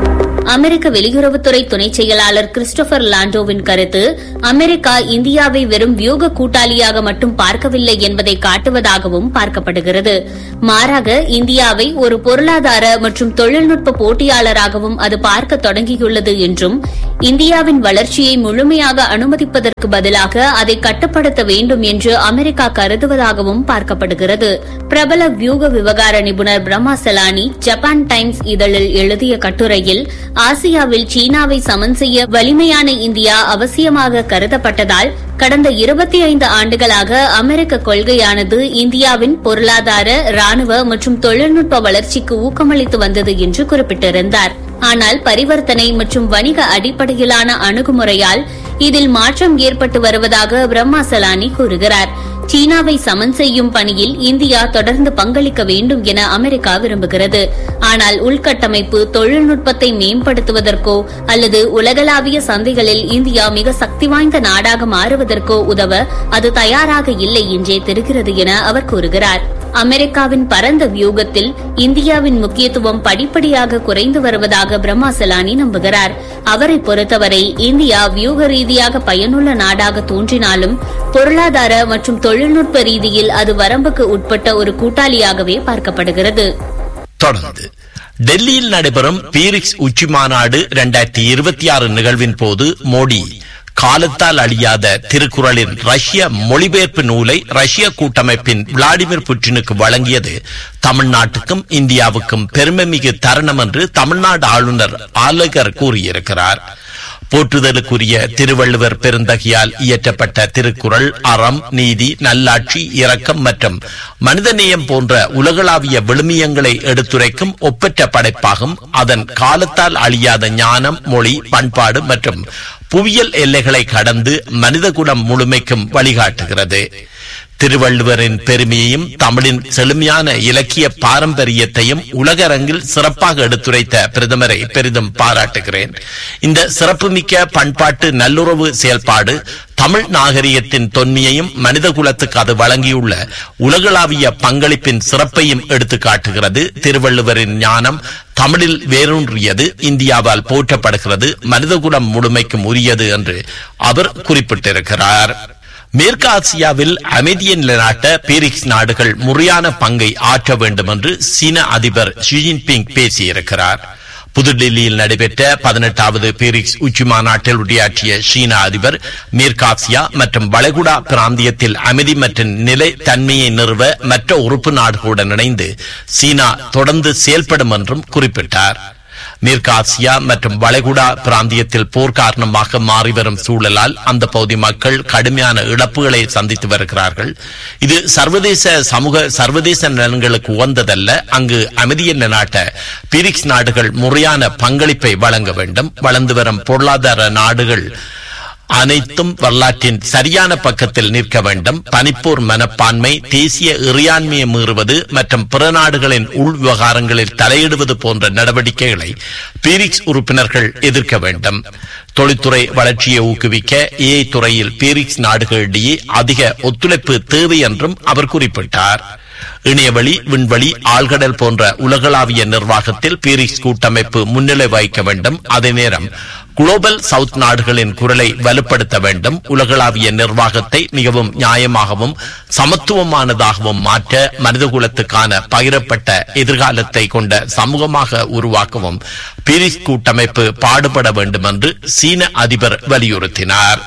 அமெரிக்க வெளியுறவுத்துறை துணை செயலாளர் கிறிஸ்டோபர் லாண்டோவின் கருத்து அமெரிக்கா இந்தியாவை வெறும் வியூக கூட்டாளியாக மட்டும் பார்க்கவில்லை என்பதை காட்டுவதாகவும் பார்க்கப்படுகிறது மாறாக இந்தியாவை ஒரு பொருளாதார மற்றும் தொழில்நுட்ப போட்டியாளராகவும் அது பார்க்க தொடங்கியுள்ளது என்றும் இந்தியாவின் வளர்ச்சியை முழுமையாக அனுமதிப்பதற்கு பதிலாக அதை கட்டுப்படுத்த வேண்டும் என்று அமெரிக்கா கருதுவதாகவும் பார்க்கப்படுகிறது பிரபல வியூக விவகார நிபுணர் பிரம்மா செலானி ஜப்பான் டைம்ஸ் இதழில் எழுதிய கட்டுரையில் ஆசியாவில் சீனாவை சமன் செய்ய வலிமையான இந்தியா அவசியமாக கருதப்பட்டதால் கடந்த இருபத்தி ஐந்து ஆண்டுகளாக அமெரிக்க கொள்கையானது இந்தியாவின் பொருளாதார ராணுவ மற்றும் தொழில்நுட்ப வளர்ச்சிக்கு ஊக்கமளித்து வந்தது என்று குறிப்பிட்டிருந்தார் ஆனால் பரிவர்த்தனை மற்றும் வணிக அடிப்படையிலான அணுகுமுறையால் இதில் மாற்றம் ஏற்பட்டு வருவதாக பிரம்மா சலானி கூறுகிறார் சீனாவை சமன் செய்யும் பணியில் இந்தியா தொடர்ந்து பங்களிக்க வேண்டும் என அமெரிக்கா விரும்புகிறது ஆனால் உள்கட்டமைப்பு தொழில்நுட்பத்தை மேம்படுத்துவதற்கோ அல்லது உலகளாவிய சந்தைகளில் இந்தியா மிக சக்தி வாய்ந்த நாடாக மாறுவதற்கோ உதவ அது தயாராக இல்லை என்றே தெரிகிறது என அவர் கூறுகிறார் அமெரிக்காவின் பரந்த வியூகத்தில் இந்தியாவின் முக்கியத்துவம் படிப்படியாக குறைந்து வருவதாக பிரம்மா செலானி நம்புகிறார் அவரை பொறுத்தவரை இந்தியா வியூக ரீதியாக பயனுள்ள நாடாக தோன்றினாலும் பொருளாதார மற்றும் தொழில்நுட்ப ரீதியில் அது வரம்புக்கு உட்பட்ட ஒரு கூட்டாளியாகவே பார்க்கப்படுகிறது தொடர்ந்து டெல்லியில் நடைபெறும் பீரிக்ஸ் உச்சி மாநாடு இரண்டாயிரத்தி இருபத்தி ஆறு நிகழ்வின் போது மோடி காலத்தால் அழியாத திருக்குறளின் ரஷ்ய மொழிபெயர்ப்பு நூலை ரஷ்ய கூட்டமைப்பின் விளாடிமிர் புட்டினுக்கு வழங்கியது தமிழ்நாட்டுக்கும் இந்தியாவுக்கும் பெருமைமிகு தருணம் என்று தமிழ்நாடு ஆளுநர் ஆலகர் கூறியிருக்கிறார் போற்றுதலுக்குரிய திருவள்ளுவர் பெருந்தகையால் இயற்றப்பட்ட திருக்குறள் அறம் நீதி நல்லாட்சி இரக்கம் மற்றும் மனிதநேயம் போன்ற உலகளாவிய விழுமியங்களை எடுத்துரைக்கும் ஒப்பற்ற படைப்பாகும் அதன் காலத்தால் அழியாத ஞானம் மொழி பண்பாடு மற்றும் புவியியல் எல்லைகளை கடந்து மனிதகுலம் முழுமைக்கும் வழிகாட்டுகிறது திருவள்ளுவரின் பெருமையையும் தமிழின் செழுமையான இலக்கிய பாரம்பரியத்தையும் உலகரங்கில் சிறப்பாக எடுத்துரைத்த பிரதமரை பெரிதும் பாராட்டுகிறேன் இந்த சிறப்புமிக்க பண்பாட்டு நல்லுறவு செயல்பாடு தமிழ் நாகரிகத்தின் தொன்மையையும் மனித குலத்துக்கு அது வழங்கியுள்ள உலகளாவிய பங்களிப்பின் சிறப்பையும் எடுத்து காட்டுகிறது திருவள்ளுவரின் ஞானம் தமிழில் வேரூன்றியது இந்தியாவால் போற்றப்படுகிறது மனிதகுலம் முழுமைக்கும் உரியது என்று அவர் குறிப்பிட்டிருக்கிறார் மேற்கு ஆசியாவில் அமைதியை நிலைநாட்ட பீரிக்ஸ் நாடுகள் முறையான பங்கை ஆற்ற வேண்டும் என்று சீன அதிபர் ஷி ஜின்பிங் பேசியிருக்கிறார் புதுடெல்லியில் நடைபெற்ற பதினெட்டாவது பீரிக்ஸ் உச்சி மாநாட்டில் உரையாற்றிய சீன அதிபர் மேற்காசியா மற்றும் வளைகுடா பிராந்தியத்தில் அமைதி மற்றும் நிலை தன்மையை நிறுவ மற்ற உறுப்பு நாடுகளுடன் இணைந்து சீனா தொடர்ந்து செயல்படும் என்றும் குறிப்பிட்டார் மேற்காசியா மற்றும் வளைகுடா பிராந்தியத்தில் போர் காரணமாக மாறிவரும் சூழலால் அந்த பகுதி மக்கள் கடுமையான இழப்புகளை சந்தித்து வருகிறார்கள் இது சர்வதேச சமூக சர்வதேச நலன்களுக்கு உகந்ததல்ல அங்கு அமைதியை நிலைநாட்ட பீரிக்ஸ் நாடுகள் முறையான பங்களிப்பை வழங்க வேண்டும் வளர்ந்து வரும் பொருளாதார நாடுகள் அனைத்தும் வரலாற்றின் சரியான பக்கத்தில் நிற்க வேண்டும் பனிப்போர் மனப்பான்மை தேசிய இறையாண்மையை மீறுவது மற்றும் பிற நாடுகளின் உள் விவகாரங்களில் தலையிடுவது போன்ற நடவடிக்கைகளை பீரிக்ஸ் உறுப்பினர்கள் எதிர்க்க வேண்டும் தொழில்துறை வளர்ச்சியை ஊக்குவிக்க ஏஐ துறையில் பீரிக்ஸ் நாடுகளிடையே அதிக ஒத்துழைப்பு தேவை என்றும் அவர் குறிப்பிட்டார் இணையவழி விண்வெளி ஆழ்கடல் போன்ற உலகளாவிய நிர்வாகத்தில் பீரிக்ஸ் கூட்டமைப்பு முன்னிலை வகிக்க வேண்டும் அதே நேரம் குளோபல் சவுத் நாடுகளின் குரலை வலுப்படுத்த வேண்டும் உலகளாவிய நிர்வாகத்தை மிகவும் நியாயமாகவும் சமத்துவமானதாகவும் மாற்ற மனிதகுலத்துக்கான பகிரப்பட்ட எதிர்காலத்தை கொண்ட சமூகமாக உருவாக்கவும் பீரிஸ் கூட்டமைப்பு பாடுபட வேண்டும் என்று சீன அதிபர் வலியுறுத்தினார்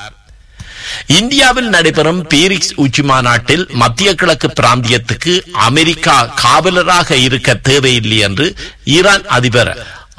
இந்தியாவில் நடைபெறும் பீரிக்ஸ் உச்சி மாநாட்டில் மத்திய கிழக்கு பிராந்தியத்துக்கு அமெரிக்கா காவலராக இருக்க தேவையில்லை என்று ஈரான் அதிபர்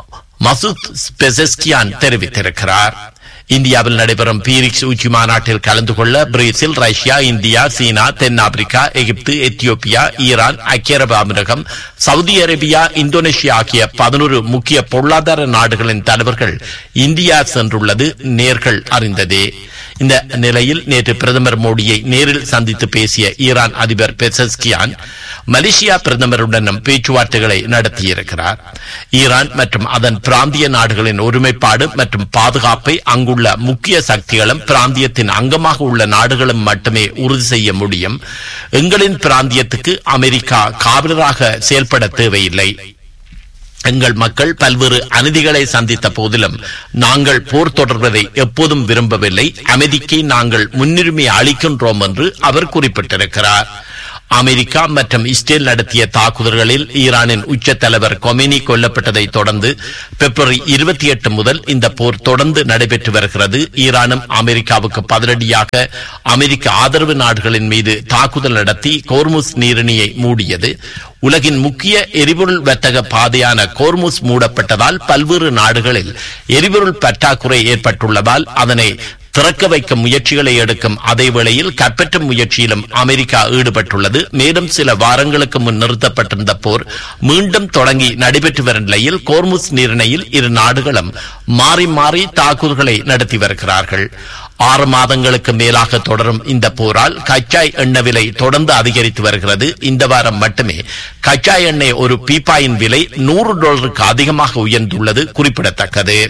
மசூத் பெசஸ்கியான் தெரிவித்திருக்கிறார் இந்தியாவில் நடைபெறும் பீரிக்ஸ் உச்சி மாநாட்டில் கலந்து கொள்ள பிரேசில் ரஷ்யா இந்தியா சீனா தென்னாப்பிரிக்கா எகிப்து எத்தியோப்பியா ஈரான் ஐக்கிய அரபு அமீரகம் சவுதி அரேபியா இந்தோனேஷியா ஆகிய பதினோரு முக்கிய பொருளாதார நாடுகளின் தலைவர்கள் இந்தியா சென்றுள்ளது நேர்கள் அறிந்ததே இந்த நிலையில் நேற்று பிரதமர் மோடியை நேரில் சந்தித்து பேசிய ஈரான் அதிபர் பெசஸ்கியான் மலேசியா பிரதமருடனும் பேச்சுவார்த்தைகளை நடத்தியிருக்கிறார் ஈரான் மற்றும் அதன் பிராந்திய நாடுகளின் ஒருமைப்பாடு மற்றும் பாதுகாப்பை அங்குள்ள முக்கிய சக்திகளும் பிராந்தியத்தின் அங்கமாக உள்ள நாடுகளும் மட்டுமே உறுதி செய்ய முடியும் எங்களின் பிராந்தியத்துக்கு அமெரிக்கா காவலராக செயல்பட தேவையில்லை எங்கள் மக்கள் பல்வேறு அநீதிகளை சந்தித்த போதிலும் நாங்கள் போர் தொடர்வதை எப்போதும் விரும்பவில்லை அமைதிக்கு நாங்கள் முன்னுரிமை அளிக்கின்றோம் என்று அவர் குறிப்பிட்டிருக்கிறார் அமெரிக்கா மற்றும் இஸ்ரேல் நடத்திய தாக்குதல்களில் ஈரானின் உச்ச தலைவர் கொமேனி கொல்லப்பட்டதை தொடர்ந்து பிப்ரவரி இருபத்தி எட்டு முதல் இந்த போர் தொடர்ந்து நடைபெற்று வருகிறது ஈரானும் அமெரிக்காவுக்கு பதிலடியாக அமெரிக்க ஆதரவு நாடுகளின் மீது தாக்குதல் நடத்தி கோர்முஸ் நீரிணியை மூடியது உலகின் முக்கிய எரிபொருள் வர்த்தக பாதையான கோர்முஸ் மூடப்பட்டதால் பல்வேறு நாடுகளில் எரிபொருள் பற்றாக்குறை ஏற்பட்டுள்ளதால் அதனை திறக்க வைக்க முயற்சிகளை எடுக்கும் அதே வேளையில் கைப்பற்றும் முயற்சியிலும் அமெரிக்கா ஈடுபட்டுள்ளது மேலும் சில வாரங்களுக்கு முன் நிறுத்தப்பட்டிருந்த போர் மீண்டும் தொடங்கி நடைபெற்று வரும் நிலையில் கோர்முஸ் நீரிணையில் இரு நாடுகளும் மாறி மாறி தாக்குதல்களை நடத்தி வருகிறார்கள் ஆறு மாதங்களுக்கு மேலாக தொடரும் இந்த போரால் கச்சா எண்ணெய் விலை தொடர்ந்து அதிகரித்து வருகிறது இந்த வாரம் மட்டுமே கச்சா எண்ணெய் ஒரு பீப்பாயின் விலை நூறு டாலருக்கு அதிகமாக உயர்ந்துள்ளது குறிப்பிடத்தக்கது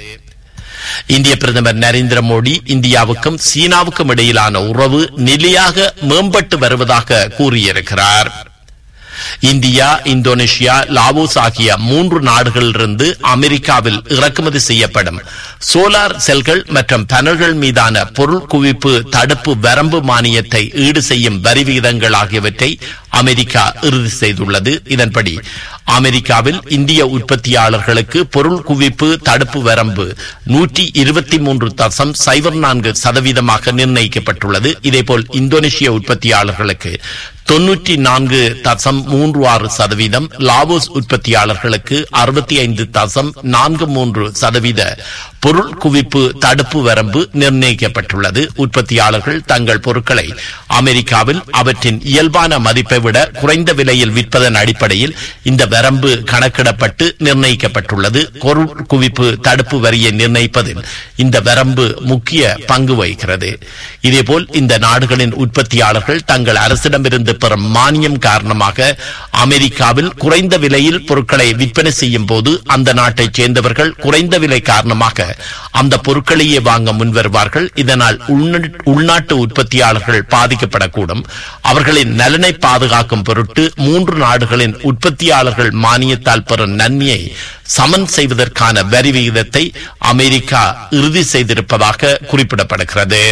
இந்திய பிரதமர் நரேந்திர மோடி இந்தியாவுக்கும் சீனாவுக்கும் இடையிலான உறவு நிலையாக மேம்பட்டு வருவதாக கூறியிருக்கிறார் இந்தியா இந்தோனேஷியா லாவோஸ் ஆகிய மூன்று நாடுகளிலிருந்து அமெரிக்காவில் இறக்குமதி செய்யப்படும் சோலார் செல்கள் மற்றும் பேனல்கள் மீதான பொருள் குவிப்பு தடுப்பு வரம்பு மானியத்தை ஈடு செய்யும் வரி விகிதங்கள் ஆகியவற்றை அமெரிக்கா இறுதி செய்துள்ளது இதன்படி அமெரிக்காவில் இந்திய உற்பத்தியாளர்களுக்கு பொருள் குவிப்பு தடுப்பு வரம்பு நூற்றி இருபத்தி மூன்று தசம் சைபர் நான்கு சதவீதமாக நிர்ணயிக்கப்பட்டுள்ளது இதேபோல் இந்தோனேஷிய உற்பத்தியாளர்களுக்கு தொன்னூற்றி நான்கு தசம் மூன்று ஆறு சதவீதம் லாவோஸ் உற்பத்தியாளர்களுக்கு அறுபத்தி ஐந்து தசம் நான்கு மூன்று சதவீத பொருள் குவிப்பு தடுப்பு வரம்பு நிர்ணயிக்கப்பட்டுள்ளது உற்பத்தியாளர்கள் தங்கள் பொருட்களை அமெரிக்காவில் அவற்றின் இயல்பான மதிப்பை விட குறைந்த விலையில் விற்பதன் அடிப்படையில் இந்த வரம்பு கணக்கிடப்பட்டு நிர்ணயிக்கப்பட்டுள்ளது பொருள் குவிப்பு தடுப்பு வரியை நிர்ணயிப்பதில் இந்த வரம்பு முக்கிய பங்கு வகிக்கிறது இதேபோல் இந்த நாடுகளின் உற்பத்தியாளர்கள் தங்கள் அரசிடமிருந்து பெறும் மானியம் காரணமாக அமெரிக்காவில் குறைந்த விலையில் பொருட்களை விற்பனை செய்யும் போது அந்த நாட்டைச் சேர்ந்தவர்கள் குறைந்த விலை காரணமாக அந்த பொருட்களையே வாங்க முன்வருவார்கள் இதனால் உள்நட்- உள்நாட்டு உற்பத்தியாளர்கள் பாதிக்கப்படக்கூடும் அவர்களின் நலனை பாதுகாக்கும் பொருட்டு மூன்று நாடுகளின் உற்பத்தியாளர்கள் மானியத்தால் பெறும் நன்மையை சமன் செய்வதற்கான வரி விகிதத்தை அமெரிக்கா இறுதி செய்திருப்பதாக குறிப்பிடப்படுகிறது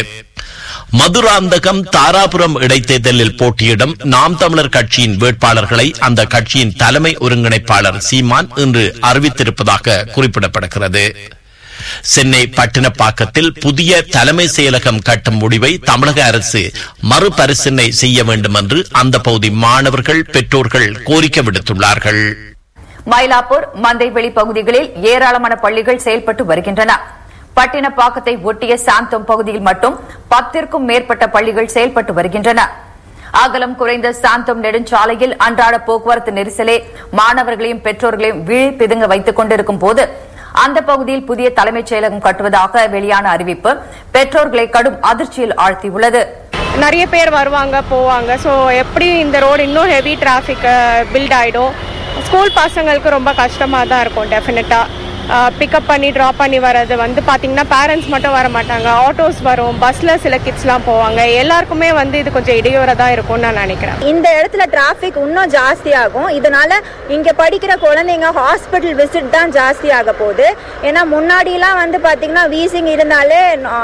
மதுராந்தகம் தாராபுரம் இடைத்தேர்தலில் போட்டியிடும் நாம் தமிழர் கட்சியின் வேட்பாளர்களை அந்த கட்சியின் தலைமை ஒருங்கிணைப்பாளர் சீமான் இன்று அறிவித்திருப்பதாக குறிப்பிடப்படுகிறது சென்னை பட்டினப்பாக்கத்தில் புதிய தலைமை செயலகம் கட்டும் முடிவை தமிழக அரசு மறுபரிசீலனை செய்ய வேண்டும் என்று அந்த பகுதி மாணவர்கள் பெற்றோர்கள் கோரிக்கை விடுத்துள்ளார்கள் மயிலாப்பூர் மந்தைவெளி பகுதிகளில் ஏராளமான பள்ளிகள் செயல்பட்டு வருகின்றன பட்டினப்பாக்கத்தை ஒட்டிய சாந்தோம் பகுதியில் மட்டும் பத்திற்கும் மேற்பட்ட பள்ளிகள் செயல்பட்டு வருகின்றன அகலம் குறைந்த சாந்தோம் நெடுஞ்சாலையில் அன்றாட போக்குவரத்து நெரிசலே மாணவர்களையும் பெற்றோர்களையும் விழி பிதுங்க வைத்துக் கொண்டிருக்கும் போது அந்த பகுதியில் புதிய தலைமைச் செயலகம் கட்டுவதாக வெளியான அறிவிப்பு பெற்றோர்களை கடும் அதிர்ச்சியில் ஆழ்த்தியுள்ளது நிறைய பேர் வருவாங்க போவாங்க ஸோ எப்படி இந்த ரோடு இன்னும் ஹெவி டிராஃபிக் பில்ட் ஆகிடும் ஸ்கூல் பசங்களுக்கு ரொம்ப கஷ்டமாக தான் இருக்கும் டெஃபினட்டாக பிக்கப் பண்ணி ட்ராப் பண்ணி வர்றது வந்து பார்த்தீங்கன்னா பேரண்ட்ஸ் மட்டும் வர மாட்டாங்க ஆட்டோஸ் வரும் பஸ்ஸில் சில கிட்ஸ்லாம் போவாங்க எல்லாருக்குமே வந்து இது கொஞ்சம் இடையூறாக தான் இருக்கும்னு நான் நினைக்கிறேன் இந்த இடத்துல டிராஃபிக் இன்னும் ஜாஸ்தி ஆகும் இதனால இங்க படிக்கிற குழந்தைங்க ஹாஸ்பிட்டல் விசிட் தான் ஜாஸ்தி ஆக போகுது ஏன்னா முன்னாடிலாம் வந்து பாத்தீங்கன்னா வீசிங் இருந்தாலே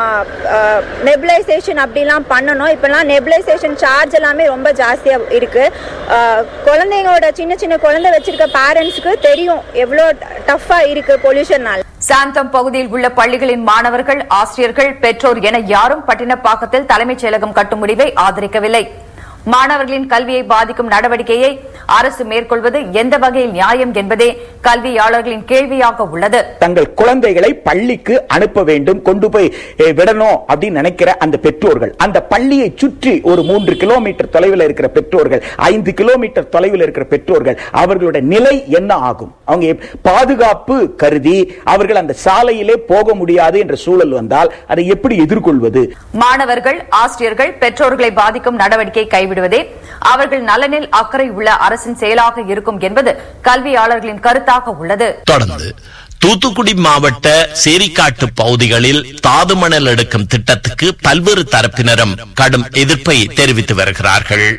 நெபுலைசேஷன் அப்படிலாம் பண்ணணும் இப்பெல்லாம் நெபுலைசேஷன் சார்ஜ் எல்லாமே ரொம்ப ஜாஸ்தியா இருக்கு ஆஹ், குழந்தைங்களோட சின்ன சின்ன குழந்தை வச்சிருக்க பேரண்ட்ஸ்க்கு தெரியும் எவ்வளோ டஃப்பா இருக்கு பொல்யூஷன்னால சாந்தம் பகுதியில் உள்ள பள்ளிகளின் மாணவர்கள் ஆசிரியர்கள் பெற்றோர் என யாரும் பட்டினப்பாக்கத்தில் தலைமைச் செயலகம் கட்டும் முடிவை ஆதரிக்கவில்லை மாணவர்களின் கல்வியை பாதிக்கும் நடவடிக்கையை அரசு மேற்கொள்வது எந்த வகையில் நியாயம் என்பதே கல்வியாளர்களின் கேள்வியாக உள்ளது தங்கள் குழந்தைகளை பள்ளிக்கு அனுப்ப வேண்டும் கொண்டு போய் eh, விடணும் அப்படின்னு நினைக்கிற அந்த பெற்றோர்கள் அந்த பள்ளியை சுற்றி ஒரு மூன்று கிலோமீட்டர் தொலைவில் இருக்கிற பெற்றோர்கள் ஐந்து கிலோமீட்டர் தொலைவில் இருக்கிற பெற்றோர்கள் அவர்களோட நிலை என்ன ஆகும் அவங்க எப்- பாதுகாப்பு கருதி அவர்கள் அந்த சாலையிலே போக முடியாது என்ற சூழல் வந்தால் அதை எப்படி எதிர்கொள்வது மாணவர்கள் ஆசிரியர்கள் பெற்றோர்களை பாதிக்கும் நடவடிக்கை கைவிடுவதே அவர்கள் நலனில் அக்கறை உள்ள அரசின் செயலாக இருக்கும் என்பது கல்வியாளர்களின் கருத்தாக உள்ளது தொடர்ந்து தூத்துக்குடி மாவட்ட சேரிக்காட்டு பகுதிகளில் தாது மணல் எடுக்கும் திட்டத்துக்கு பல்வேறு தரப்பினரும் கடும் எதிர்ப்பை தெரிவித்து வருகிறார்கள்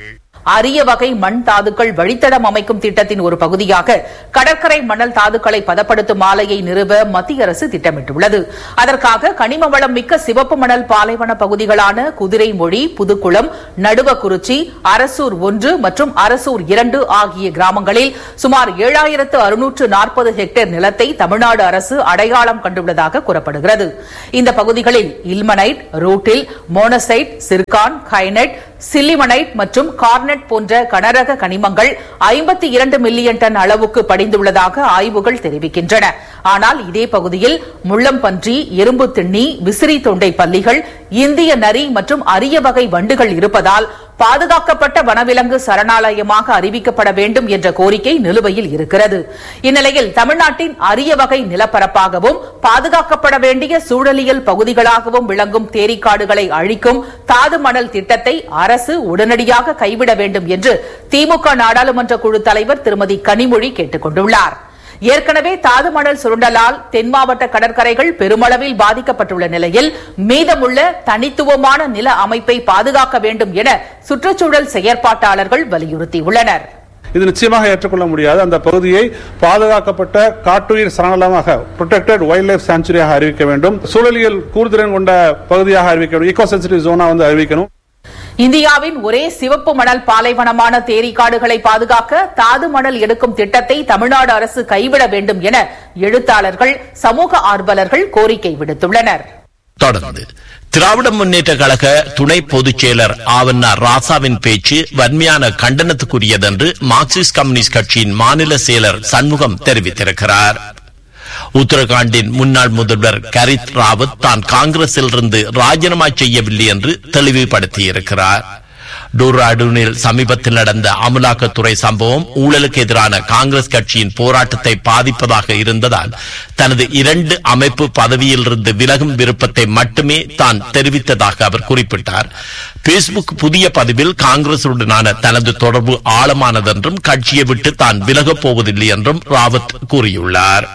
அரிய வகை மண் தாதுக்கள் வழித்தடம் அமைக்கும் திட்டத்தின் ஒரு பகுதியாக கடற்கரை மணல் தாதுக்களை பதப்படுத்தும் ஆலையை நிறுவ மத்திய அரசு திட்டமிட்டுள்ளது அதற்காக கனிம வளம் மிக்க சிவப்பு மணல் பாலைவன பகுதிகளான குதிரைமொழி புதுக்குளம் நடுவக்குறிச்சி அரசூர் ஒன்று மற்றும் அரசூர் இரண்டு ஆகிய கிராமங்களில் சுமார் ஏழாயிரத்து அறுநூற்று நாற்பது ஹெக்டேர் நிலத்தை தமிழ்நாடு அரசு அடையாளம் கண்டுள்ளதாக கூறப்படுகிறது இந்த பகுதிகளில் இல்மனைட் ரூட்டில் மோனசைட் சிர்கான் கைனட் சில்லிமனைட் மற்றும் கார்னெட் போன்ற கனரக கனிமங்கள் ஐம்பத்தி இரண்டு மில்லியன் டன் அளவுக்கு படிந்துள்ளதாக ஆய்வுகள் தெரிவிக்கின்றன ஆனால் இதே பகுதியில் முள்ளம்பன்றி எறும்பு திண்ணி விசிறி தொண்டை பல்லிகள் இந்திய நரி மற்றும் அரிய வகை வண்டுகள் இருப்பதால் பாதுகாக்கப்பட்ட வனவிலங்கு சரணாலயமாக அறிவிக்கப்பட வேண்டும் என்ற கோரிக்கை நிலுவையில் இருக்கிறது இந்நிலையில் தமிழ்நாட்டின் அரிய வகை நிலப்பரப்பாகவும் பாதுகாக்கப்பட வேண்டிய சூழலியல் பகுதிகளாகவும் விளங்கும் தேரிக்காடுகளை அழிக்கும் தாது மணல் திட்டத்தை அரசு உடனடியாக கைவிட வேண்டும் என்று திமுக நாடாளுமன்ற குழு தலைவர் திருமதி கனிமொழி கேட்டுக் கொண்டுள்ளார் ஏற்கனவே தாது மணல் சுருண்டலால் தென் மாவட்ட கடற்கரைகள் பெருமளவில் பாதிக்கப்பட்டுள்ள நிலையில் மீதமுள்ள தனித்துவமான நில அமைப்பை பாதுகாக்க வேண்டும் என சுற்றுச்சூழல் செயற்பாட்டாளர்கள் வலியுறுத்தியுள்ளனர் இது நிச்சயமாக ஏற்றுக்கொள்ள முடியாது அந்த பகுதியை பாதுகாக்கப்பட்ட காட்டுயிர் சரணாலயமாக ப்ரொடெக்டட் வைல்ட் லைஃப் சாங்சுரியாக அறிவிக்க வேண்டும் சூழலியல் கூர்திறன் கொண்ட பகுதியாக அறிவிக்க வேண்டும் ஈகோ சென்சிட்டிவ் ஜோனா வந்து அறிவிக்கணும் இந்தியாவின் ஒரே சிவப்பு மணல் பாலைவனமான தேரிக்காடுகளை பாதுகாக்க தாது மணல் எடுக்கும் திட்டத்தை தமிழ்நாடு அரசு கைவிட வேண்டும் என எழுத்தாளர்கள் சமூக ஆர்வலர்கள் கோரிக்கை விடுத்துள்ளனர் தொடர்ந்து திராவிட முன்னேற்ற கழக துணை பொதுச் செயலர் ஆவண்ணா ராசாவின் பேச்சு வன்மையான கண்டனத்துக்குரியதென்று மார்க்சிஸ்ட் கம்யூனிஸ்ட் கட்சியின் மாநில செயலர் சண்முகம் தெரிவித்திருக்கிறார் உத்தரகாண்டின் முன்னாள் முதல்வர் கரித் ராவத் தான் காங்கிரஸில் இருந்து ராஜினாமா செய்யவில்லை என்று தெளிவுபடுத்தியிருக்கிறார் டூராடூனில் சமீபத்தில் நடந்த அமலாக்கத்துறை சம்பவம் ஊழலுக்கு எதிரான காங்கிரஸ் கட்சியின் போராட்டத்தை பாதிப்பதாக இருந்ததால் தனது இரண்டு அமைப்பு பதவியிலிருந்து விலகும் விருப்பத்தை மட்டுமே தான் தெரிவித்ததாக அவர் குறிப்பிட்டார் பேஸ்புக் புதிய பதிவில் காங்கிரசுடனான தனது தொடர்பு ஆழமானதென்றும் கட்சியை விட்டு தான் விலகப் போவதில்லை என்றும் ராவத் கூறியுள்ளார்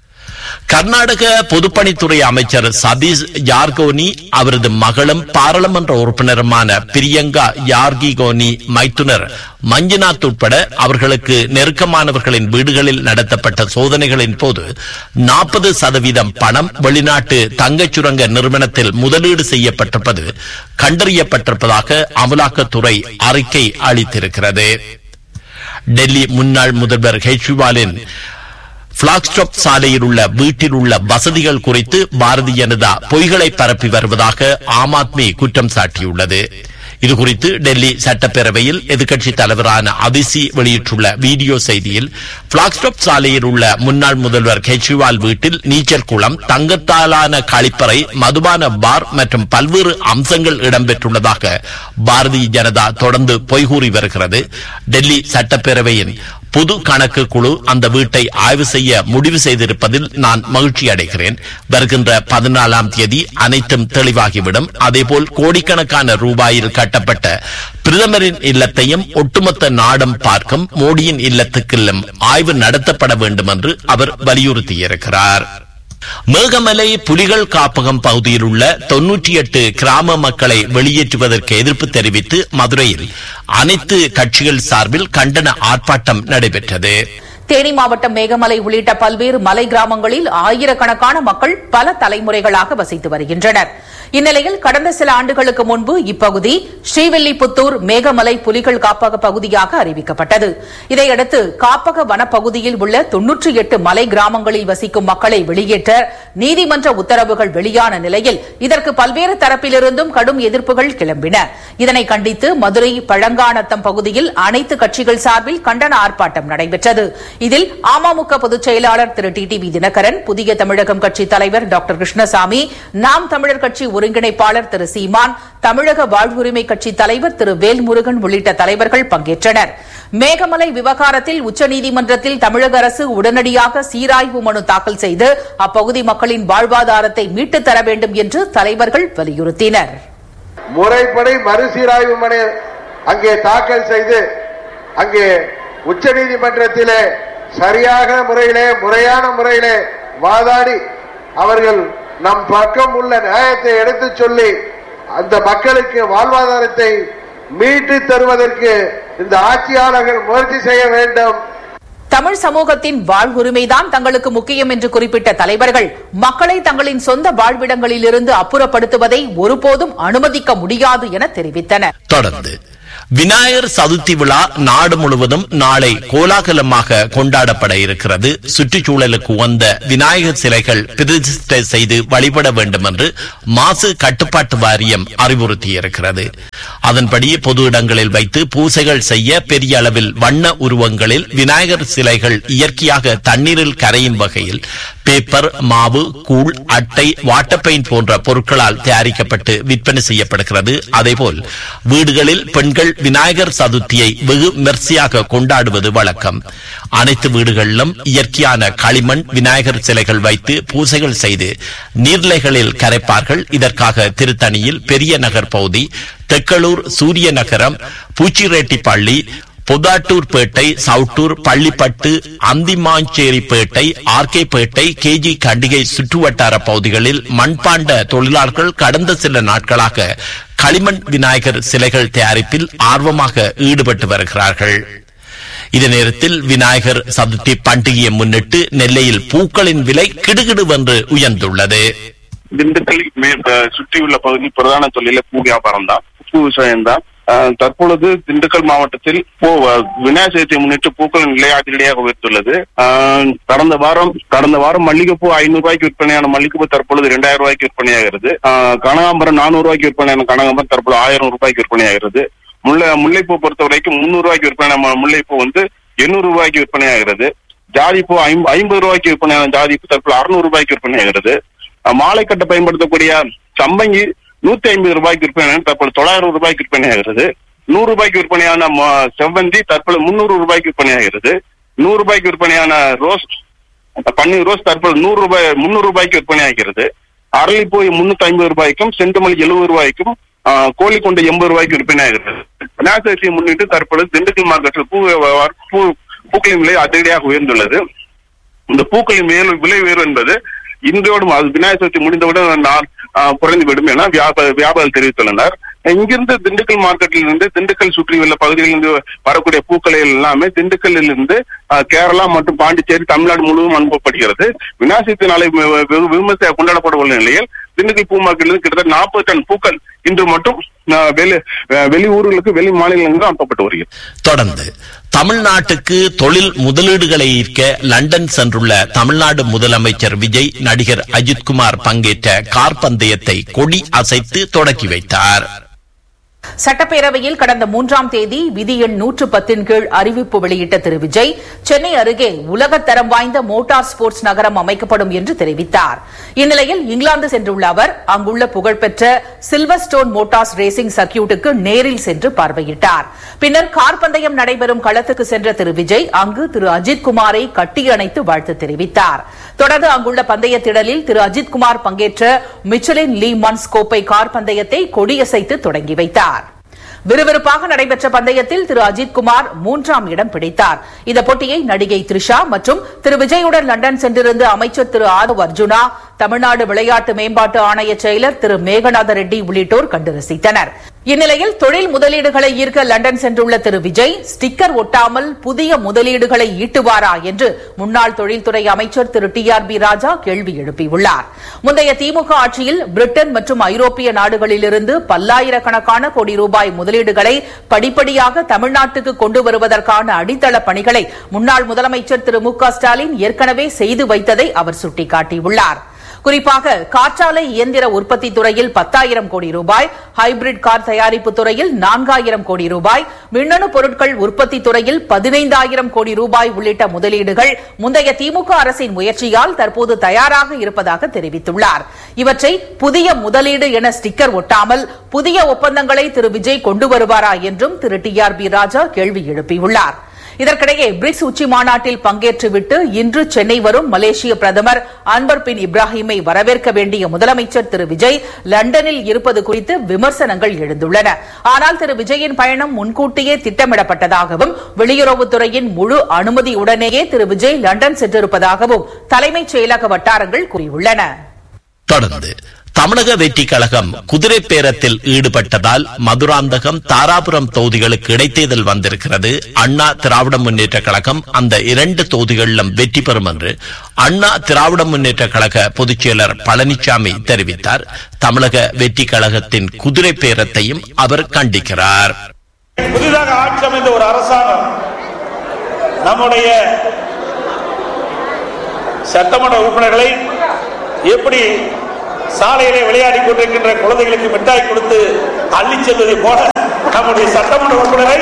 கர்நாடக பொதுப்பணித்துறை அமைச்சர் சதீஷ் யார்கோனி அவரது மகளும் பாராளுமன்ற உறுப்பினருமான பிரியங்கா யார்கிகோனி மைத்துனர் மஞ்சுநாத் உட்பட அவர்களுக்கு நெருக்கமானவர்களின் வீடுகளில் நடத்தப்பட்ட சோதனைகளின் போது நாற்பது சதவீதம் பணம் வெளிநாட்டு தங்கச் சுரங்க நிறுவனத்தில் முதலீடு செய்யப்பட்டிருப்பது கண்டறியப்பட்டிருப்பதாக அமலாக்கத்துறை அறிக்கை அளித்திருக்கிறது டெல்லி முன்னாள் முதல்வர் கெஜ்ரிவாலின் பிளாக்ஸ்டாப் சாலையில் உள்ள வீட்டில் உள்ள வசதிகள் குறித்து பாரதிய ஜனதா பொய்களை பரப்பி வருவதாக ஆம் ஆத்மி குற்றம் சாட்டியுள்ளது இதுகுறித்து டெல்லி சட்டப்பேரவையில் எதிர்க்கட்சித் தலைவரான அதிசி வெளியிட்டுள்ள வீடியோ செய்தியில் பிளாக்ஸ்டாப் சாலையில் உள்ள முன்னாள் முதல்வர் கெஜ்ரிவால் வீட்டில் நீச்சல் குளம் தங்கத்தாலான கழிப்பறை மதுபான பார் மற்றும் பல்வேறு அம்சங்கள் இடம்பெற்றுள்ளதாக பாரதிய ஜனதா தொடர்ந்து பொய்கூறி வருகிறது டெல்லி சட்டப்பேரவையின் பொது கணக்கு குழு அந்த வீட்டை ஆய்வு செய்ய முடிவு செய்திருப்பதில் நான் மகிழ்ச்சி அடைகிறேன் வருகின்ற பதினாலாம் தேதி அனைத்தும் தெளிவாகிவிடும் அதேபோல் கோடிக்கணக்கான ரூபாயில் கட்டப்பட்ட பிரதமரின் இல்லத்தையும் ஒட்டுமொத்த நாடும் பார்க்கும் மோடியின் இல்லத்துக்கெல்லாம் ஆய்வு நடத்தப்பட வேண்டும் என்று அவர் வலியுறுத்தியிருக்கிறார் மேகமலை புலிகள் காப்பகம் பகுதியில் உள்ள தொன்னூற்றி எட்டு கிராம மக்களை வெளியேற்றுவதற்கு எதிர்ப்பு தெரிவித்து மதுரையில் அனைத்து கட்சிகள் சார்பில் கண்டன ஆர்ப்பாட்டம் நடைபெற்றது தேனி மாவட்டம் மேகமலை உள்ளிட்ட பல்வேறு மலை கிராமங்களில் ஆயிரக்கணக்கான மக்கள் பல தலைமுறைகளாக வசித்து வருகின்றனர் இந்நிலையில் கடந்த சில ஆண்டுகளுக்கு முன்பு இப்பகுதி ஸ்ரீவில்லிபுத்தூர் மேகமலை புலிகள் காப்பக பகுதியாக அறிவிக்கப்பட்டது இதையடுத்து காப்பக வனப்பகுதியில் உள்ள தொன்னூற்றி எட்டு மலை கிராமங்களில் வசிக்கும் மக்களை வெளியேற்ற நீதிமன்ற உத்தரவுகள் வெளியான நிலையில் இதற்கு பல்வேறு தரப்பிலிருந்தும் கடும் எதிர்ப்புகள் கிளம்பின இதனை கண்டித்து மதுரை பழங்கானத்தம் பகுதியில் அனைத்து கட்சிகள் சார்பில் கண்டன ஆர்ப்பாட்டம் நடைபெற்றது இதில் அமமுக பொதுச் செயலாளர் திரு டி வி தினகரன் புதிய தமிழகம் கட்சி தலைவர் டாக்டர் கிருஷ்ணசாமி நாம் தமிழர் கட்சி ஒருங்கிணைப்பாளர் திரு சீமான் தமிழக வாழ்வுரிமை கட்சி தலைவர் திரு வேல்முருகன் உள்ளிட்ட தலைவர்கள் பங்கேற்றனர் மேகமலை விவகாரத்தில் உச்சநீதிமன்றத்தில் தமிழக அரசு உடனடியாக சீராய்வு மனு தாக்கல் செய்து அப்பகுதி மக்களின் வாழ்வாதாரத்தை மீட்டுத் தர வேண்டும் என்று தலைவர்கள் வலியுறுத்தினர் முறைப்படி மறுசீராய்வு மனு அங்கே தாக்கல் செய்து அங்கே உச்ச நீதிமன்றத்திலே சரியாக முறையிலே முறையான முறையிலே வாதாடி அவர்கள் நம் பக்கம் உள்ள நியாயத்தை எடுத்துச் சொல்லி அந்த மக்களுக்கு வாழ்வாதாரத்தை மீட்டு தருவதற்கு இந்த ஆட்சியாளர்கள் முயற்சி செய்ய வேண்டும் தமிழ் சமூகத்தின் வாழ்வுரிமைதான் தங்களுக்கு முக்கியம் என்று குறிப்பிட்ட தலைவர்கள் மக்களை தங்களின் சொந்த வாழ்விடங்களிலிருந்து அப்புறப்படுத்துவதை ஒருபோதும் அனுமதிக்க முடியாது என தெரிவித்தனர் தொடர்ந்து விநாயகர் சதுர்த்தி விழா நாடு முழுவதும் நாளை கோலாகலமாக கொண்டாடப்பட இருக்கிறது சுற்றுச்சூழலுக்கு உகந்த விநாயகர் சிலைகள் பிரதிஷ்டை செய்து வழிபட வேண்டும் என்று மாசு கட்டுப்பாட்டு வாரியம் அறிவுறுத்தியிருக்கிறது அதன்படி பொது இடங்களில் வைத்து பூசைகள் செய்ய பெரிய அளவில் வண்ண உருவங்களில் விநாயகர் சிலைகள் இயற்கையாக தண்ணீரில் கரையும் வகையில் பேப்பர் மாவு கூழ் அட்டை வாட்டர் பெயிண்ட் போன்ற பொருட்களால் தயாரிக்கப்பட்டு விற்பனை செய்யப்படுகிறது அதேபோல் வீடுகளில் பெண்கள் விநாயகர் சதுர்த்தியை வெகு விமர்சையாக கொண்டாடுவது வழக்கம் அனைத்து வீடுகளிலும் இயற்கையான களிமண் விநாயகர் சிலைகள் வைத்து பூசைகள் செய்து நீர்நிலைகளில் கரைப்பார்கள் இதற்காக திருத்தணியில் பெரிய நகர் பகுதி தெக்களூர் சூரிய நகரம் பூச்சிரெட்டிப்பள்ளி பொதாட்டூர்பேட்டை சவுட்டூர் பள்ளிப்பட்டு அந்திமாஞ்சேரிப்பேட்டை ஆர்கேப்பேட்டை கேஜி கண்டிகை சுற்றுவட்டார பகுதிகளில் மண்பாண்ட தொழிலாளர்கள் கடந்த சில நாட்களாக களிமண் விநாயகர் சிலைகள் தயாரிப்பில் ஆர்வமாக ஈடுபட்டு வருகிறார்கள் இதே நேரத்தில் விநாயகர் சதுர்த்தி பண்டிகையை முன்னிட்டு நெல்லையில் பூக்களின் விலை கிடுகிடுவென்று உயர்ந்துள்ளது திண்டுக்கல் மே- அஹ் சுற்றியுள்ள பகுதி பிரதான தொழில பூ வியாபாரம் தான் பூ விவசாயம் தான் அஹ் தற்பொழுது திண்டுக்கல் மாவட்டத்தில் பூ அஹ் விநாயகர் சதுர்த்தியை முன்னிட்டு பூக்களின் விலை அதிரடியாக உயர்ந்துள்ளது அஹ் கடந்த வாரம் கடந்த வாரம் மல்லிகைப்பூ ஐநூறு ரூபாய்க்கு விற்பனையான மல்லிகைப்பூ தற்பொழுது இரண்டாயிரம் ரூபாய்க்கு விற்பனையாகிறது அஹ் கனகாம்பரம் நானூறு ரூபாய்க்கு விற்பனையான கனகாம்பரம் தற்பொழுது ஆயிரம் ரூபாய்க்கு விற்பனையாகிறது முல்லை முல்லைப்பூ பொறுத்த வரைக்கும் முன்னூறு ரூபாய்க்கு விற்பனை முல்லைப்பூ வந்து எண்ணூறு ரூபாய்க்கு விற்பனையாகிறது ஜாதிப்பூ ஐம்- ஐம்பது ரூபாய்க்கு விற்பனையான ஜாதிப்பூ தற்போது அறுநூறு ரூபாய்க்கு விற்பனையாகிறது அஹ் மாலை கட்ட பயன்படுத்தக்கூடிய சம்பங்கி நூத்தி ஐம்பது ரூபாய்க்கு விற்பனை தற்போது தொள்ளாயிரம் ரூபாய்க்கு விற்பனையாகிறது நூறு ரூபாய்க்கு விற்பனையான ம- செவ்வந்தி தற்போது முன்னூறு ரூபாய்க்கு விற்பனையாகிறது நூறு ரூபாய்க்கு விற்பனையான ரோஸ் பன்னீர் ரோஸ் தற்போது நூறு ரூபாய் முன்னூறு ரூபாய்க்கு விற்பனையாகிறது அரளிப்பூ முன்னூத்தி ஐம்பது ரூபாய்க்கும் செண்டுமல்லி எழுபது ரூபாய்க்கும் ஆஹ், கோழிக்கொண்டை எண்பது ரூபாய்க்கு விற்பனையாகிறது விநாயகர் சதுர்த்தியை முன்னிட்டு தற்பொழுது திண்டுக்கல் மார்க்கெட்டில் பூ வியாபார- பூ பூக்களின் விலை அதிரடியாக உயர்ந்துள்ளது இந்த பூக்களின் மேல் விலை உயர்வு என்பது இன்றோடு அது விநாயகர் சதுர்த்தி முடிந்தவுடன் நான் ஆஹ், குறைந்துவிடும் என வியாபார வியாபாரம் தெரிவித்துள்ளனர் இங்கிருந்து திண்டுக்கல் மார்க்கெட்டில் இருந்து திண்டுக்கல் சுற்றியுள்ள பகுதிகளில் இருந்து வரக்கூடிய பூக்களை எல்லாமே திண்டுக்கல்லில் இருந்து ஆஹ், கேரளா மற்றும் பாண்டிச்சேரி தமிழ்நாடு முழுவதும் அனுப்பப்படுகிறது விநாயகர் சதுர்த்தி நாளை வெ- வெகு விமர்சையாக கொண்டாடப்பட உள்ள நிலையில் திண்டுக்கல் பூ மார்க்கெட்டிலிருந்து கிட்டத்தட்ட நாற்பது டன் பூக்கள் இன்று மட்டும் ஆஹ், வெளி ஆஹ், வெளி ஊர்களுக்கு வெளி மாநிலங்களுக்கு அனுப்பப்பட்டு வருகிறது தொடர்ந்து தமிழ்நாட்டுக்கு தொழில் முதலீடுகளை ஈர்க்க லண்டன் சென்றுள்ள தமிழ்நாடு முதலமைச்சர் விஜய் நடிகர் அஜித்குமார் பங்கேற்ற கார் பந்தயத்தை கொடி அசைத்து தொடக்கி வைத்தார் சட்டப்பேரவையில் கடந்த மூன்றாம் தேதி விதி எண் நூற்று பத்தின் கீழ் அறிவிப்பு வெளியிட்ட திரு விஜய் சென்னை அருகே உலகத்தரம் வாய்ந்த மோட்டார் ஸ்போர்ட்ஸ் நகரம் அமைக்கப்படும் என்று தெரிவித்தார் இந்நிலையில் இங்கிலாந்து சென்றுள்ள அவர் அங்குள்ள புகழ்பெற்ற சில்வர் ஸ்டோன் மோட்டார்ஸ் ரேசிங் சர்க்கியூட்டுக்கு நேரில் சென்று பார்வையிட்டார் பின்னர் கார் பந்தயம் நடைபெறும் களத்துக்கு சென்ற திரு விஜய் அங்கு திரு அஜித் குமாரை கட்டியணைத்து வாழ்த்து தெரிவித்தார் தொடர்ந்து அங்குள்ள பந்தய திடலில் திரு அஜித் குமார் பங்கேற்ற மிச்சலின் லீ மன்ஸ் கோப்பை கார் பந்தயத்தை கொடியசைத்து தொடங்கி வைத்தார் விறுவிறுப்பாக நடைபெற்ற பந்தயத்தில் திரு அஜித் குமார் மூன்றாம் இடம் பிடித்தார் இந்த போட்டியை நடிகை த்ரிஷா மற்றும் திரு விஜயுடன் லண்டன் சென்றிருந்த அமைச்சர் திரு ஆதவ் அர்ஜுனா தமிழ்நாடு விளையாட்டு மேம்பாட்டு ஆணைய செயலர் திரு மேகநாத ரெட்டி உள்ளிட்டோர் கண்டு ரசித்தனர் இந்நிலையில் தொழில் முதலீடுகளை ஈர்க்க லண்டன் சென்றுள்ள திரு விஜய் ஸ்டிக்கர் ஒட்டாமல் புதிய முதலீடுகளை ஈட்டுவாரா என்று முன்னாள் தொழில்துறை அமைச்சர் திரு டி ஆர் பி ராஜா கேள்வி எழுப்பியுள்ளார் முந்தைய திமுக ஆட்சியில் பிரிட்டன் மற்றும் ஐரோப்பிய நாடுகளிலிருந்து பல்லாயிரக்கணக்கான கோடி ரூபாய் முதலீடுகளை படிப்படியாக தமிழ்நாட்டுக்கு கொண்டு வருவதற்கான அடித்தள பணிகளை முன்னாள் முதலமைச்சர் திரு மு க ஸ்டாலின் ஏற்கனவே செய்து வைத்ததை அவர் சுட்டிக்காட்டியுள்ளார் குறிப்பாக காற்றாலை இயந்திர உற்பத்தி துறையில் பத்தாயிரம் கோடி ரூபாய் ஹைபிரிட் கார் தயாரிப்பு துறையில் நான்காயிரம் கோடி ரூபாய் மின்னணு பொருட்கள் உற்பத்தி துறையில் பதினைந்தாயிரம் கோடி ரூபாய் உள்ளிட்ட முதலீடுகள் முந்தைய திமுக அரசின் முயற்சியால் தற்போது தயாராக இருப்பதாக தெரிவித்துள்ளார் இவற்றை புதிய முதலீடு என ஸ்டிக்கர் ஒட்டாமல் புதிய ஒப்பந்தங்களை திரு விஜய் கொண்டு வருவாரா என்றும் திரு டி ஆர் பி ராஜா கேள்வி எழுப்பியுள்ளார் இதற்கிடையே பிரிக்ஸ் உச்சி மாநாட்டில் பங்கேற்றுவிட்டு இன்று சென்னை வரும் மலேசிய பிரதமர் அன்வர் பின் இப்ராஹிமை வரவேற்க வேண்டிய முதலமைச்சர் திரு விஜய் லண்டனில் இருப்பது குறித்து விமர்சனங்கள் எழுந்துள்ளன ஆனால் திரு விஜயின் பயணம் முன்கூட்டியே திட்டமிடப்பட்டதாகவும் வெளியுறவுத்துறையின் முழு அனுமதியுடனேயே திரு விஜய் லண்டன் சென்றிருப்பதாகவும் தலைமைச் செயலக வட்டாரங்கள் கூறியுள்ளன தொடர்ந்து தமிழக வெற்றி கழகம் குதிரை பேரத்தில் ஈடுபட்டதால் மதுராந்தகம் தாராபுரம் தொகுதிகளுக்கு இடைத்தேர்தல் வந்திருக்கிறது அண்ணா திராவிட முன்னேற்ற கழகம் அந்த இரண்டு தொகுதிகளிலும் வெற்றி பெறும் என்று அண்ணா திராவிட முன்னேற்ற கழக பொதுச் செயலர் பழனிசாமி தெரிவித்தார் தமிழக வெற்றி கழகத்தின் குதிரை பேரத்தையும் அவர் கண்டிக்கிறார் புதிதாக ஆட்சி அமைந்த ஒரு அரசாங்கம் நம்முடைய சட்டமன்ற உறுப்பினர்களை எப்படி சாலையிலே விளையாடி கொண்டிருக்கின்ற குழந்தைகளுக்கு மிட்டாய் கொடுத்து அள்ளி செல்வதை போல நம்முடைய சட்டமன்ற உறுப்பினரை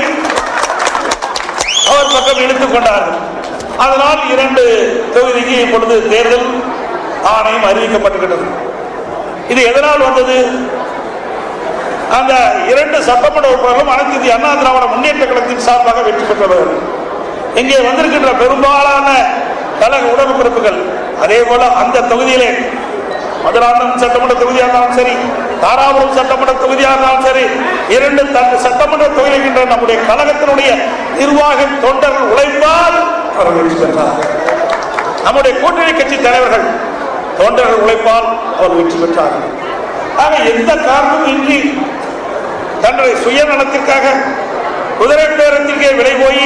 அவர் பக்கம் இழுத்துக் கொண்டார்கள் அதனால் இரண்டு தொகுதிக்கு இப்பொழுது தேர்தல் ஆணையம் அறிவிக்கப்பட்டுவிட்டது இது எதனால் வந்தது அந்த இரண்டு சட்டமன்ற உறுப்பினர்களும் அனைத்து இந்திய அண்ணா திராவிட முன்னேற்ற கழகத்தின் சார்பாக வெற்றி பெற்றவர்கள் இங்கே வந்திருக்கின்ற பெரும்பாலான கழக உடன்பிறப்புகள் அதே போல அந்த தொகுதியிலே மதுராந்தகம் சட்டமன்ற தொகுதியாக இருந்தாலும் சரி தாராபுரம் சட்டமன்ற தொகுதியாக இருந்தாலும் சரி இரண்டு தன் சட்டமன்ற தொகுதிகின்ற நம்முடைய கழகத்தினுடைய நிர்வாக தொண்டர்கள் உழைப்பால் அவர் வெற்றி பெற்றார் நம்முடைய கூட்டணி கட்சி தலைவர்கள் தொண்டர்கள் உழைப்பால் அவர் வெற்றி பெற்றார்கள் ஆக எந்த காரணமும் இன்றி தன்னுடைய சுயநலத்திற்காக குதிரை பேரத்திற்கே விலை போய்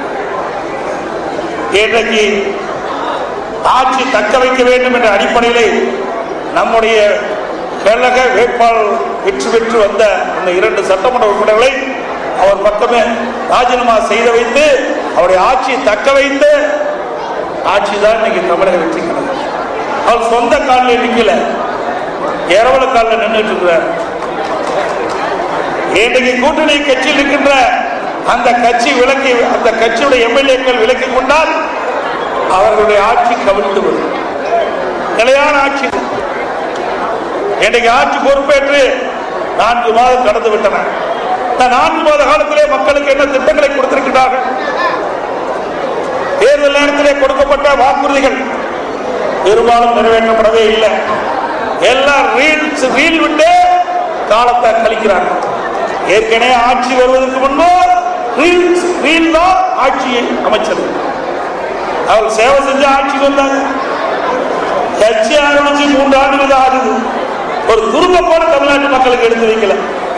இன்றைக்கு ஆட்சி தக்க வைக்க வேண்டும் என்ற அடிப்படையிலே நம்முடைய கழக வேட்பாளர் வெற்றி பெற்று வந்த இந்த இரண்டு சட்டமன்ற உறுப்பினர்களை அவர் பக்கமே ராஜினாமா செய்து வைத்து அவருடைய ஆட்சியை தக்க வைத்து ஆட்சி தான் இன்னைக்கு தமிழக வெற்றி கழகம் அவர் சொந்த காலில் நிக்கல இரவல காலில் நின்றுட்டு இருக்கிறார் இன்றைக்கு கூட்டணி கட்சியில் இருக்கின்ற அந்த கட்சி விலக்கி அந்த கட்சியுடைய எம்எல்ஏக்கள் விலக்கிக் கொண்டால் அவர்களுடைய ஆட்சி கவிழ்ந்து வரும் நிலையான ஆட்சி இன்றைக்கு ஆட்சி பொறுப்பேற்று நான்கு மாதம் கடந்து விட்டன இந்த நான்கு மாத காலத்திலே மக்களுக்கு என்ன திட்டங்களை கொடுத்திருக்கிறார்கள் தேர்தல் நேரத்திலே கொடுக்கப்பட்ட வாக்குறுதிகள் பெரும்பாலும் நிறைவேற்றப்படவே இல்லை எல்லாம் ரீல்ஸ் ரீல் விட்டு காலத்தை கழிக்கிறாங்க ஏற்கனவே ஆட்சி வருவதற்கு முன்பு ரீல்ஸ் ரீல் தான் ஆட்சியை அமைச்சது அவர் சேவை செஞ்ச ஆட்சிக்கு வந்தாங்க கட்சி ஆரம்பிச்சு மூன்று ஆண்டுகள் தான் ஆகுது ஒரு துரும்ப கூட தமிழ்நாட்டு மக்களுக்கு எடுத்து வைக்கல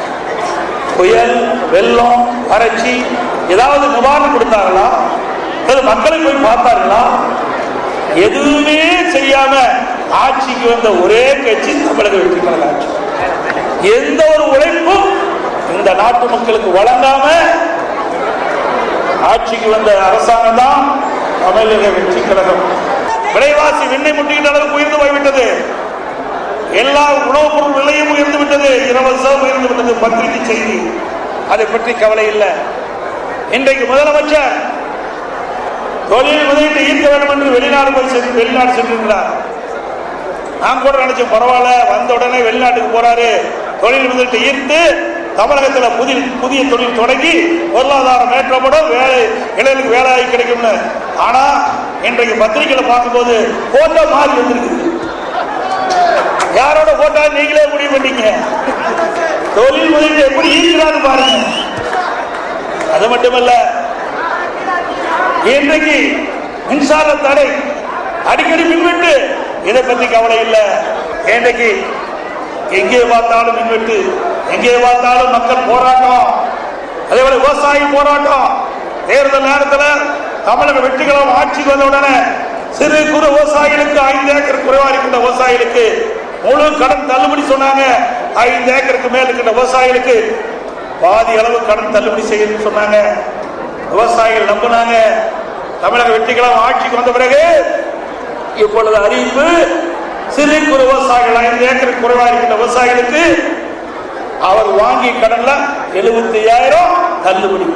புயல் வெள்ளம் வறட்சி ஏதாவது நிவாரணம் கொடுத்தாங்களா அல்லது மக்களை போய் பார்த்தார்களா எதுவுமே செய்யாம ஆட்சிக்கு வந்த ஒரே கட்சி தமிழக வெற்றி கழக ஆட்சி எந்த ஒரு உழைப்பும் இந்த நாட்டு மக்களுக்கு வழங்காம ஆட்சிக்கு வந்த அரசாங்கம் தான் தமிழக வெற்றி கழகம் விலைவாசி விண்ணை முட்டிக்கிட்ட அளவுக்கு உயர்ந்து போய்விட்டது எல்லா உணவுப் பொருள் விலையும் உயர்ந்து விட்டது இலவசம் உயர்ந்து விட்டது பத்திரிகை செய்தி அதை பற்றி கவலை இல்லை இன்றைக்கு முதலமைச்சர் தொழில் முதலீட்டு ஈர்க்க வேண்டும் என்று வெளிநாடு போய் சென்று வெளிநாடு சென்றிருக்கிறார் நான் கூட நினைச்சேன் பரவாயில்ல வந்த உடனே வெளிநாட்டுக்கு போறாரு தொழில் முதலீட்டு ஈர்த்து தமிழகத்தில் புதிய புதிய தொழில் தொடங்கி பொருளாதாரம் ஏற்றப்படும் வேலை இளைஞருக்கு வேலை கிடைக்கும்னு ஆனா இன்றைக்கு பத்திரிகையில பார்க்கும்போது போட்டோ மாறி வந்திருக்கு யாரோட போட்டா நீங்களே முடிவு பண்ணீங்க தொழில் முதலீடு எப்படி ஈர்க்கிறான்னு பாருங்க அது மட்டுமல்ல இன்றைக்கு மின்சார தடை அடிக்கடி மின்வெட்டு இதை பத்தி கவலை இல்லை இன்றைக்கு எங்கே பார்த்தாலும் மின்வெட்டு எங்கே பார்த்தாலும் மக்கள் போராட்டம் அதே போல விவசாயி போராட்டம் தேர்தல் நேரத்தில் தமிழக வெற்றிகளும் ஆட்சிக்கு வந்த உடனே சிறு குறு விவசாயிகளுக்கு ஐந்து ஏக்கர் குறைவா இருக்கின்ற விவசாயிகளுக்கு முழு கடன் தள்ளுபடி சொன்னாங்க ஐந்து ஏக்கருக்கு மேல் இருக்கின்ற விவசாயிகளுக்கு பாதி அளவு கடன் தள்ளுபடி செய்யணும்னு சொன்னாங்க விவசாயிகள் நம்பினாங்க தமிழக வெற்றிகளும் ஆட்சிக்கு வந்த பிறகு இப்பொழுது அறிவிப்பு சிறு குறு விவசாயிகள் ஐந்து ஏக்கருக்கு குறைவா இருக்கின்ற விவசாயிகளுக்கு அவர் வாங்கிய கடன்ல எழுபத்தி ஐயாயிரம் தள்ளுபடி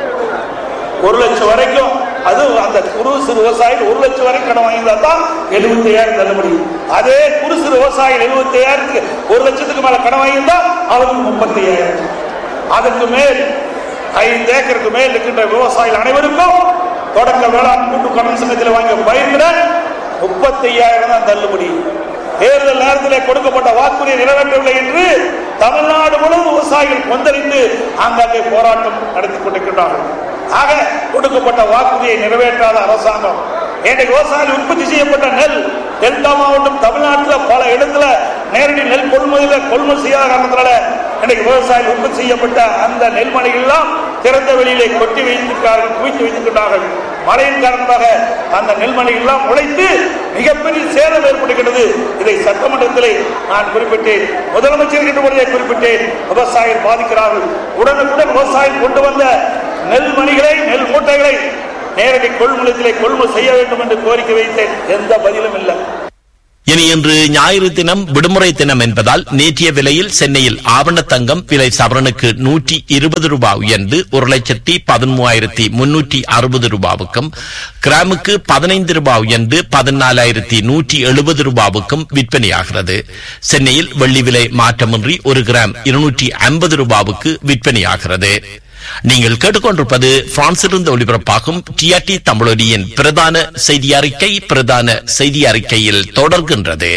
ஒரு லட்சம் வரைக்கும் அது அந்த குறு சிறு விவசாயிகள் ஒரு லட்சம் வரைக்கும் கடன் வாங்கியிருந்தா தான் எழுபத்தி ஐயாயிரம் தள்ளுபடி அதே குறு சிறு விவசாயிகள் எழுபத்தி ஐயாயிரத்துக்கு ஒரு லட்சத்துக்கு மேல கடன் வாங்கியிருந்தா அவருக்கு முப்பத்தி ஐயாயிரம் அதுக்கு மேல் ஐந்து ஏக்கருக்கு மேல் இருக்கின்ற விவசாயிகள் அனைவருக்கும் தொடக்க வேளாண் கூட்டு கடன் சங்கத்தில் வாங்கிய பயிர்கடன் முப்பத்தி ஐயாயிரம் தான் தள்ளுபடி தேர்தல் நேரத்தில் கொடுக்கப்பட்ட வாக்குறுதியை நிறைவேற்றவில்லை என்று தமிழ்நாடு முழுவதும் விவசாயிகள் கொந்தளித்து ஆங்காங்கே போராட்டம் நடத்தி கொண்டிருக்கின்றார்கள் ஆக கொடுக்கப்பட்ட வாக்குறுதியை நிறைவேற்றாத அரசாங்கம் இன்றைக்கு விவசாயிகள் உற்பத்தி செய்யப்பட்ட நெல் டெல்டா மாவட்டம் தமிழ்நாட்டில் பல இடத்துல நேரடி நெல் கொள்முதல் கொள்முதல் செய்யாத காரணத்தினால இன்னைக்கு விவசாயிகள் உற்பத்தி செய்யப்பட்ட அந்த நெல்மணிகள் எல்லாம் திறந்த வெளியிலே கொட்டி வைத்திருக்கிறார்கள் குவித்து வைத்திருக்கிறார்கள் மழையின் காரணமாக அந்த நெல்மணிகள் எல்லாம் உழைத்து மிகப்பெரிய சேதம் ஏற்படுகிறது இதை சட்டமன்றத்திலே நான் குறிப்பிட்டேன் முதலமைச்சர் என்ற முறையை குறிப்பிட்டேன் விவசாயிகள் பாதிக்கிறார்கள் உடனுக்குடன் விவசாயம் கொண்டு வந்த நெல்மணிகளை நெல் மூட்டைகளை நேரடி கொள்முதலத்திலே கொள்முதல் செய்ய வேண்டும் என்று கோரிக்கை வைத்தேன் எந்த பதிலும் இல்லை இனி இன்று ஞாயிறு தினம் விடுமுறை தினம் என்பதால் நேற்றைய விலையில் சென்னையில் ஆவணத்தங்கம் விலை சவரனுக்கு நூற்றி இருபது ரூபாய் உயர்ந்து ஒரு லட்சத்தி பதிமூவாயிரத்தி முன்னூற்றி அறுபது ரூபாவுக்கும் கிராமுக்கு பதினைந்து ரூபாய் உயர்ந்து பதினாலாயிரத்தி நூற்றி எழுபது ரூபாவுக்கும் விற்பனையாகிறது சென்னையில் வெள்ளி விலை மாற்றமின்றி ஒரு கிராம் இருநூற்றி ஐம்பது ரூபாவுக்கு விற்பனையாகிறது நீங்கள் கேட்டுக்கொண்டிருப்பது பிரான்சிலிருந்து ஒளிபரப்பாகும் டிஆர்டி தமிழொலியின் பிரதான செய்தி அறிக்கை பிரதான செய்தி அறிக்கையில் தொடர்கின்றது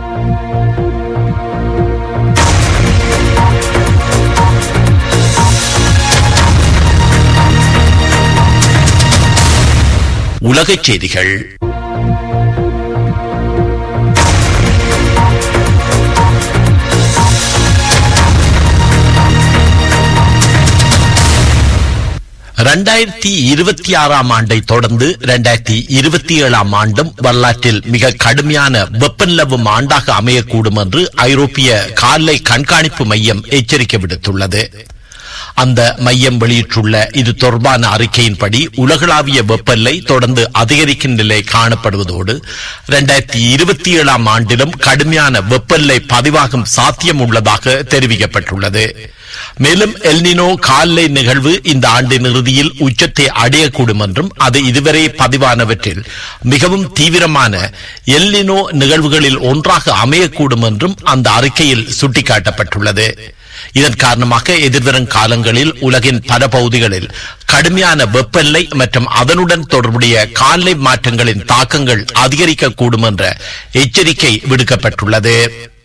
உலகச் செய்திகள் இரண்டாயிரத்தி இருபத்தி ஆறாம் ஆண்டை தொடர்ந்து இரண்டாயிரத்தி இருபத்தி ஏழாம் ஆண்டும் வரலாற்றில் மிக கடுமையான வெப்பநிலவும் ஆண்டாக அமையக்கூடும் என்று ஐரோப்பிய காலை கண்காணிப்பு மையம் எச்சரிக்கை விடுத்துள்ளது அந்த மையம் வெளியிட்டுள்ள இது தொடர்பான அறிக்கையின்படி உலகளாவிய வெப்பநிலை தொடர்ந்து அதிகரிக்கும் நிலை காணப்படுவதோடு இரண்டாயிரத்தி இருபத்தி ஏழாம் ஆண்டிலும் கடுமையான வெப்பநிலை பதிவாகும் சாத்தியம் உள்ளதாக தெரிவிக்கப்பட்டுள்ளது மேலும் எல்னினோ காலை நிகழ்வு இந்த ஆண்டின் இறுதியில் உச்சத்தை அடையக்கூடும் என்றும் அது இதுவரை பதிவானவற்றில் மிகவும் தீவிரமான எல்னினோ நிகழ்வுகளில் ஒன்றாக அமையக்கூடும் என்றும் அந்த அறிக்கையில் சுட்டிக்காட்டப்பட்டுள்ளது இதன் காரணமாக எதிர்வரும் காலங்களில் உலகின் பல பகுதிகளில் கடுமையான வெப்பநிலை மற்றும் அதனுடன் தொடர்புடைய காலை மாற்றங்களின் தாக்கங்கள் அதிகரிக்கக்கூடும் என்ற எச்சரிக்கை விடுக்கப்பட்டுள்ளது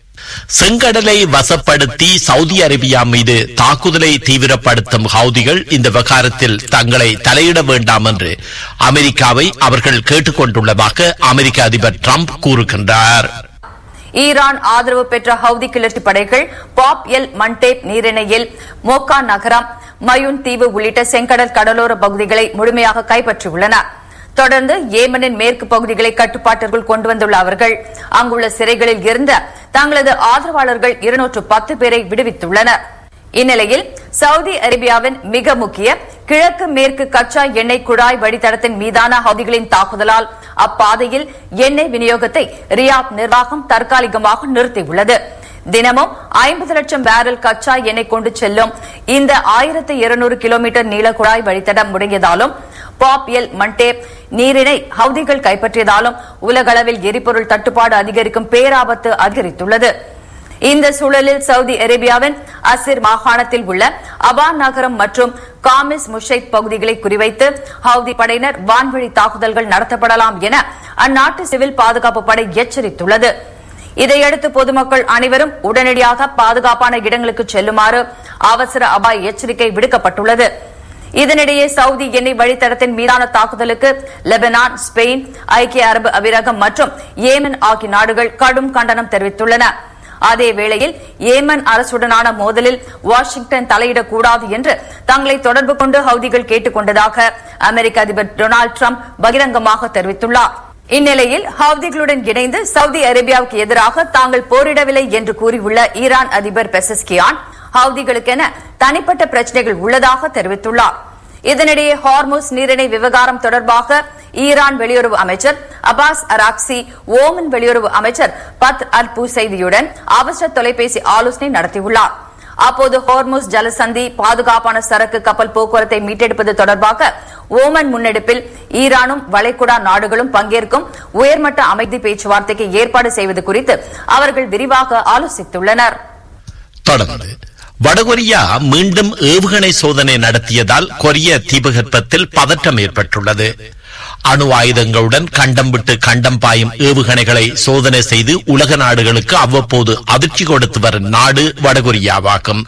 செங்கடலை வசப்படுத்தி சவுதி அரேபியா மீது தாக்குதலை தீவிரப்படுத்தும் ஹவுதிகள் இந்த விவகாரத்தில் தங்களை தலையிட வேண்டாம் என்று அமெரிக்காவை அவர்கள் கேட்டுக்கொண்டுள்ளதாக அமெரிக்க அதிபர் டிரம்ப் கூறுகின்றார் ஈரான் ஆதரவு பெற்ற ஹவுதி கிளர்ச்சி படைகள் பாப் எல் மண்டேப் நீரிணையில் மோக்கா நகரம் மயூன் தீவு உள்ளிட்ட செங்கடல் கடலோர பகுதிகளை முழுமையாக கைப்பற்றியுள்ளன தொடர்ந்து ஏமனின் மேற்கு பகுதிகளை கட்டுப்பாட்டிற்குள் கொண்டு வந்துள்ள அவர்கள் அங்குள்ள சிறைகளில் இருந்த தங்களது ஆதரவாளர்கள் இருநூற்று பத்து பேரை விடுவித்துள்ளனர் இந்நிலையில் சவுதி அரேபியாவின் மிக முக்கிய கிழக்கு மேற்கு கச்சா எண்ணெய் குழாய் வழித்தடத்தின் மீதான ஹவுதிகளின் தாக்குதலால் அப்பாதையில் எண்ணெய் விநியோகத்தை ரியாத் நிர்வாகம் தற்காலிகமாக நிறுத்தியுள்ளது தினமும் ஐம்பது லட்சம் பேரல் கச்சா எண்ணெய் கொண்டு செல்லும் இந்த ஆயிரத்தி இருநூறு கிலோமீட்டர் நீள குழாய் வழித்தடம் முடங்கியதாலும் பாப் எல் மண்டேப் நீரினை ஹவுதிகள் கைப்பற்றியதாலும் உலகளவில் எரிபொருள் தட்டுப்பாடு அதிகரிக்கும் பேராபத்து அதிகரித்துள்ளது இந்த சூழலில் சவுதி அரேபியாவின் அசிர் மாகாணத்தில் உள்ள அபான் நகரம் மற்றும் காமிஸ் முஷைத் பகுதிகளை குறிவைத்து ஹவுதி படையினர் வான்வழி தாக்குதல்கள் நடத்தப்படலாம் என அந்நாட்டு சிவில் பாதுகாப்பு படை எச்சரித்துள்ளது இதையடுத்து பொதுமக்கள் அனைவரும் உடனடியாக பாதுகாப்பான இடங்களுக்கு செல்லுமாறு அவசர அபாய எச்சரிக்கை விடுக்கப்பட்டுள்ளது இதனிடையே சவுதி எண்ணெய் வழித்தடத்தின் மீதான தாக்குதலுக்கு லெபனான் ஸ்பெயின் ஐக்கிய அரபு அமீரகம் மற்றும் ஏமன் ஆகிய நாடுகள் கடும் கண்டனம் தெரிவித்துள்ளன அதே வேளையில் ஏமன் அரசுடனான மோதலில் வாஷிங்டன் தலையிடக்கூடாது என்று தங்களை தொடர்பு கொண்டு ஹவுதிகள் கேட்டுக் கொண்டதாக அமெரிக்க அதிபர் டொனால்டு டிரம்ப் பகிரங்கமாக தெரிவித்துள்ளார் இந்நிலையில் ஹவுதிகளுடன் இணைந்து சவுதி அரேபியாவுக்கு எதிராக தாங்கள் போரிடவில்லை என்று கூறியுள்ள ஈரான் அதிபர் பெசஸ்கியான் ஹவுதிகளுக்கென தனிப்பட்ட பிரச்சனைகள் உள்ளதாக தெரிவித்துள்ளார் இதனிடையே ஹார்முஸ் நீரிணை விவகாரம் தொடர்பாக ஈரான் வெளியுறவு அமைச்சர் அபாஸ் அராக்சி ஓமன் வெளியுறவு அமைச்சர் பத் அல் பூசைதியுடன் அவசர தொலைபேசி ஆலோசனை நடத்தியுள்ளார் அப்போது ஹோர்முஸ் ஜலசந்தி பாதுகாப்பான சரக்கு கப்பல் போக்குவரத்தை மீட்டெடுப்பது தொடர்பாக ஓமன் முன்னெடுப்பில் ஈரானும் வளைகுடா நாடுகளும் பங்கேற்கும் உயர்மட்ட அமைதி பேச்சுவார்த்தைக்கு ஏற்பாடு செய்வது குறித்து அவர்கள் விரிவாக ஆலோசித்துள்ளனர் தொடர்ந்து வடகொரியா மீண்டும் ஏவுகணை சோதனை நடத்தியதால் கொரிய தீபகற்பத்தில் பதற்றம் ஏற்பட்டுள்ளது அணு ஆயுதங்களுடன் கண்டம் விட்டு கண்டம் பாயும் ஏவுகணைகளை சோதனை செய்து உலக நாடுகளுக்கு அவ்வப்போது அதிர்ச்சி கொடுத்து வரும் நாடு வடகொரியாவாகும்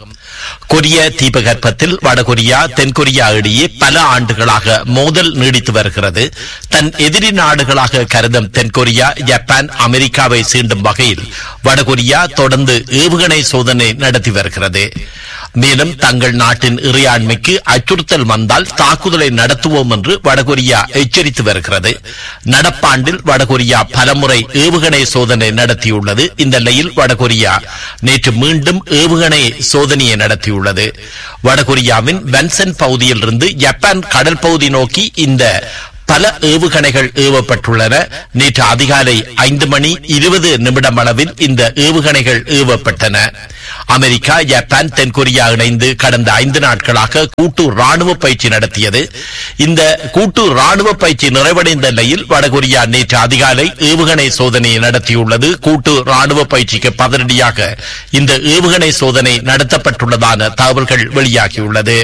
கொரிய தீபகற்பத்தில் வடகொரியா தென்கொரியா இடையே பல ஆண்டுகளாக மோதல் நீடித்து வருகிறது தன் எதிரி நாடுகளாக கருதும் தென்கொரியா ஜப்பான் அமெரிக்காவை சீண்டும் வகையில் வடகொரியா தொடர்ந்து ஏவுகணை சோதனை நடத்தி வருகிறது மேலும் தங்கள் நாட்டின் இறையாண்மைக்கு அச்சுறுத்தல் வந்தால் தாக்குதலை நடத்துவோம் என்று வடகொரியா எச்சரித்து வருகிறது நடப்பாண்டில் வடகொரியா பலமுறை ஏவுகணை சோதனை நடத்தியுள்ளது இந்த நிலையில் வடகொரியா நேற்று மீண்டும் ஏவுகணை சோதனையை நடத்தியுள்ளது வடகொரியாவின் வென்சன் பகுதியில் இருந்து ஜப்பான் கடல் பகுதி நோக்கி இந்த பல ஏவுகணைகள் ஏவப்பட்டுள்ளன நேற்று அதிகாலை ஐந்து மணி இருபது நிமிடம் அளவில் இந்த ஏவுகணைகள் ஏவப்பட்டன அமெரிக்கா ஜப்பான் தென்கொரியா இணைந்து கடந்த ஐந்து நாட்களாக கூட்டு ராணுவ பயிற்சி நடத்தியது இந்த கூட்டு ராணுவ பயிற்சி நிறைவடைந்த நிலையில் வடகொரியா நேற்று அதிகாலை ஏவுகணை சோதனையை நடத்தியுள்ளது கூட்டு ராணுவ பயிற்சிக்கு பதிலடியாக இந்த ஏவுகணை சோதனை நடத்தப்பட்டுள்ளதான தகவல்கள் வெளியாகியுள்ளது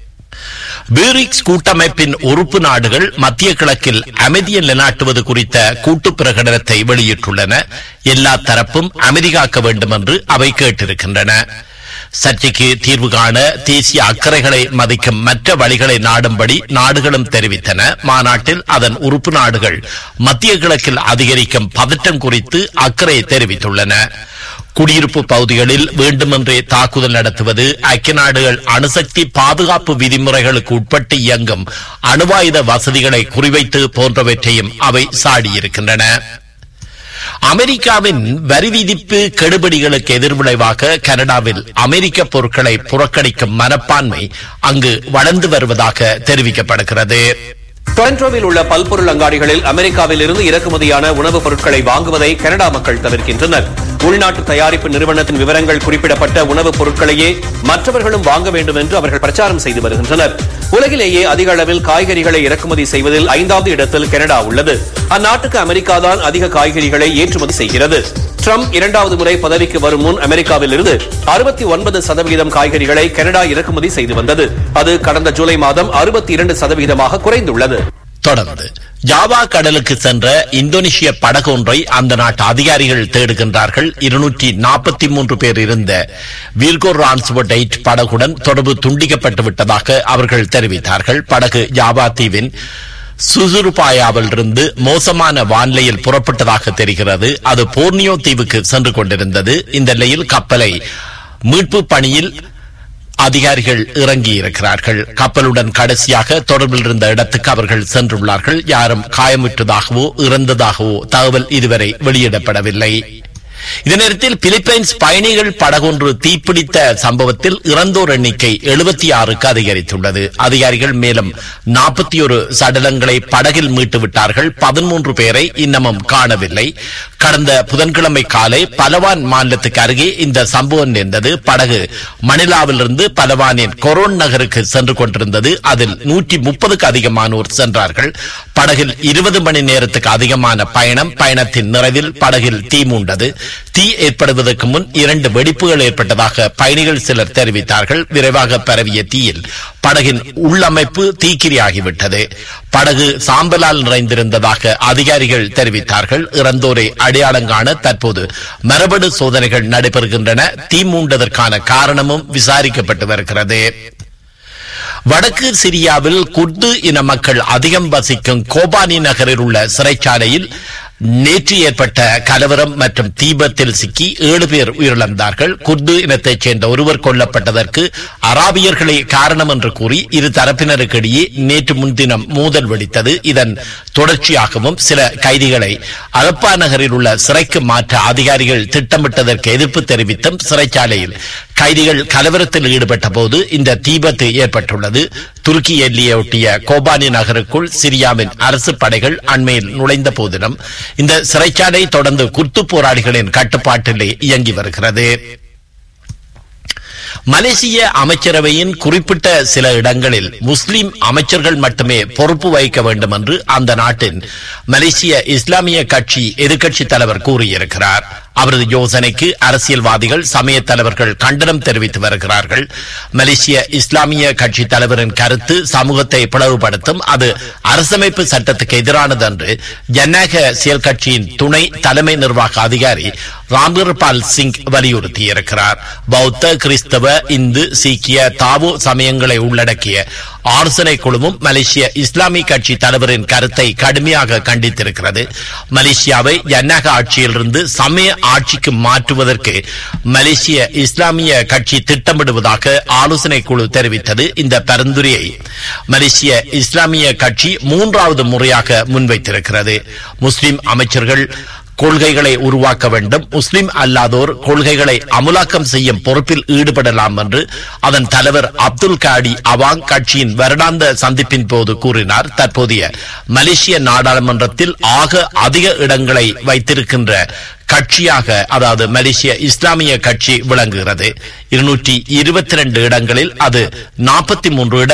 பிரிக்ஸ் கூட்டமைப்பின் உறுப்பு நாடுகள் மத்திய கிழக்கில் அமைதியை நிலைநாட்டுவது குறித்த கூட்டு பிரகடனத்தை வெளியிட்டுள்ளன எல்லா தரப்பும் அமைதிகாக்க வேண்டும் என்று அவை கேட்டிருக்கின்றன சர்ச்சைக்கு தீர்வு காண தேசிய அக்கறைகளை மதிக்கும் மற்ற வழிகளை நாடும்படி நாடுகளும் தெரிவித்தன மாநாட்டில் அதன் உறுப்பு நாடுகள் மத்திய கிழக்கில் அதிகரிக்கும் பதற்றம் குறித்து அக்கறை தெரிவித்துள்ளன குடியிருப்பு பகுதிகளில் வேண்டுமென்றே தாக்குதல் நடத்துவது ஐக்கிய நாடுகள் அணுசக்தி பாதுகாப்பு விதிமுறைகளுக்கு உட்பட்டு இயங்கும் அணுவாயுத வசதிகளை குறிவைத்து போன்றவற்றையும் அவை சாடியிருக்கின்றன அமெரிக்காவின் வரி விதிப்பு கெடுபிடிகளுக்கு எதிர்விளைவாக கனடாவில் அமெரிக்க பொருட்களை புறக்கணிக்கும் மனப்பான்மை அங்கு வளர்ந்து வருவதாக தெரிவிக்கப்படுகிறது டொரண்டோவில் உள்ள பல்பொருள் அங்காடிகளில் அமெரிக்காவில் இருந்து இறக்குமதியான உணவுப் பொருட்களை வாங்குவதை கனடா மக்கள் தவிர்க்கின்றனர் உள்நாட்டு தயாரிப்பு நிறுவனத்தின் விவரங்கள் குறிப்பிடப்பட்ட உணவுப் பொருட்களையே மற்றவர்களும் வாங்க வேண்டும் என்று அவர்கள் பிரச்சாரம் செய்து வருகின்றனர் உலகிலேயே அதிக அளவில் காய்கறிகளை இறக்குமதி செய்வதில் ஐந்தாவது இடத்தில் கனடா உள்ளது அந்நாட்டுக்கு அமெரிக்கா தான் அதிக காய்கறிகளை ஏற்றுமதி செய்கிறது ட்ரம்ப் இரண்டாவது முறை பதவிக்கு வரும் முன் அமெரிக்காவில் இருந்து அறுபத்தி ஒன்பது சதவிகிதம் காய்கறிகளை கனடா இறக்குமதி செய்து வந்தது அது கடந்த ஜூலை மாதம் அறுபத்தி இரண்டு சதவிகிதமாக குறைந்துள்ளது தொடர்ந்து ஜாவா கடலுக்கு சென்ற இந்தோனேஷிய படகு ஒன்றை அந்த நாட்டு அதிகாரிகள் தேடுகின்றார்கள் இருநூற்றி நாற்பத்தி மூன்று பேர் இருந்த வீர்கோ ரான்ஸ்வர்ட் எயிட் படகுடன் தொடர்பு துண்டிக்கப்பட்டு விட்டதாக அவர்கள் தெரிவித்தார்கள் படகு ஜாவா தீவின் சுசுருபாயாவில் இருந்து மோசமான வானிலையில் புறப்பட்டதாக தெரிகிறது அது போர்னியோ தீவுக்கு சென்று கொண்டிருந்தது இந்த நிலையில் கப்பலை மீட்பு பணியில் அதிகாரிகள் இறங்கி இருக்கிறார்கள் கப்பலுடன் கடைசியாக தொடர்பில் இருந்த இடத்துக்கு அவர்கள் சென்றுள்ளார்கள் யாரும் காயமுற்றதாகவோ இறந்ததாகவோ தகவல் இதுவரை வெளியிடப்படவில்லை இதே நேரத்தில் பிலிப்பைன்ஸ் பயணிகள் படகொன்று தீப்பிடித்த சம்பவத்தில் இறந்தோர் எண்ணிக்கை எழுபத்தி ஆறுக்கு அதிகரித்துள்ளது அதிகாரிகள் மேலும் நாற்பத்தி ஒரு சடலங்களை படகில் மீட்டு விட்டார்கள் பதிமூன்று பேரை இன்னமும் காணவில்லை கடந்த புதன்கிழமை காலை பலவான் மாநிலத்துக்கு அருகே இந்த சம்பவம் நேர்ந்தது படகு மணிலாவிலிருந்து பலவானின் கொரோன் நகருக்கு சென்று கொண்டிருந்தது அதில் நூற்றி முப்பதுக்கு அதிகமானோர் சென்றார்கள் படகில் இருபது மணி நேரத்துக்கு அதிகமான பயணம் பயணத்தின் நிறைவில் படகில் தீ மூண்டது தீ ஏற்படுவதற்கு முன் இரண்டு வெடிப்புகள் ஏற்பட்டதாக பயணிகள் சிலர் தெரிவித்தார்கள் விரைவாக பரவிய தீயில் படகின் உள்ளமைப்பு தீக்கிரியாகிவிட்டது படகு சாம்பலால் நிறைந்திருந்ததாக அதிகாரிகள் தெரிவித்தார்கள் இறந்தோரை அடையாளம் காண தற்போது மரபணு சோதனைகள் நடைபெறுகின்றன தீ மூண்டதற்கான காரணமும் விசாரிக்கப்பட்டு வருகிறது வடக்கு சிரியாவில் குர்து இன மக்கள் அதிகம் வசிக்கும் கோபானி நகரில் உள்ள சிறைச்சாலையில் நேற்று ஏற்பட்ட கலவரம் மற்றும் தீபத்தில் சிக்கி ஏழு பேர் உயிரிழந்தார்கள் குர்து இனத்தைச் சேர்ந்த ஒருவர் கொல்லப்பட்டதற்கு அராபியர்களே காரணம் என்று கூறி இரு தரப்பினருக்கிடையே நேற்று முன்தினம் மோதல் வெடித்தது இதன் தொடர்ச்சியாகவும் சில கைதிகளை அலப்பா நகரில் உள்ள சிறைக்கு மாற்ற அதிகாரிகள் திட்டமிட்டதற்கு எதிர்ப்பு தெரிவித்தும் சிறைச்சாலையில் கைதிகள் கலவரத்தில் ஈடுபட்ட போது இந்த தீபத்து ஏற்பட்டுள்ளது துருக்கி எல்லையொட்டிய கோபானி நகருக்குள் சிரியாவின் அரசு படைகள் அண்மையில் நுழைந்த போதிலும் இந்த சிறைச்சாலை தொடர்ந்து குர்து போராளிகளின் கட்டுப்பாட்டிலே இயங்கி வருகிறது மலேசிய அமைச்சரவையின் குறிப்பிட்ட சில இடங்களில் முஸ்லிம் அமைச்சர்கள் மட்டுமே பொறுப்பு வகிக்க வேண்டும் என்று அந்த நாட்டின் மலேசிய இஸ்லாமிய கட்சி எதிர்க்கட்சி தலைவர் கூறியிருக்கிறார் அவரது யோசனைக்கு அரசியல்வாதிகள் சமய தலைவர்கள் கண்டனம் தெரிவித்து வருகிறார்கள் மலேசிய இஸ்லாமிய கட்சி தலைவரின் கருத்து சமூகத்தை பிளவுபடுத்தும் அது அரசமைப்பு சட்டத்துக்கு எதிரானது என்று ஜனநாயக செயல் கட்சியின் துணை தலைமை நிர்வாக அதிகாரி ராம்கர்பால் சிங் வலியுறுத்தியிருக்கிறார் பௌத்த கிறிஸ்தவ இந்து சீக்கிய தாவோ சமயங்களை உள்ளடக்கிய ஆலோசனை குழுவும் மலேசிய இஸ்லாமிய கட்சி தலைவரின் கருத்தை கடுமையாக கண்டித்திருக்கிறது மலேசியாவை ஜனநாயக ஆட்சியிலிருந்து சமய ஆட்சிக்கு மாற்றுவதற்கு மலேசிய இஸ்லாமிய கட்சி திட்டமிடுவதாக ஆலோசனை குழு தெரிவித்தது இந்த பரிந்துரையை மலேசிய இஸ்லாமிய கட்சி மூன்றாவது முறையாக முன்வைத்திருக்கிறது முஸ்லிம் அமைச்சர்கள் கொள்கைகளை உருவாக்க வேண்டும் முஸ்லிம் அல்லாதோர் கொள்கைகளை அமுலாக்கம் செய்யும் பொறுப்பில் ஈடுபடலாம் என்று அதன் தலைவர் அப்துல் காடி அவாங் கட்சியின் வருடாந்த சந்திப்பின் போது கூறினார் தற்போதைய மலேசிய நாடாளுமன்றத்தில் ஆக அதிக இடங்களை வைத்திருக்கின்ற கட்சியாக அதாவது மலேசிய இஸ்லாமிய கட்சி விளங்குகிறது இருநூற்றி இருபத்தி ரெண்டு இடங்களில் அது நாற்பத்தி மூன்று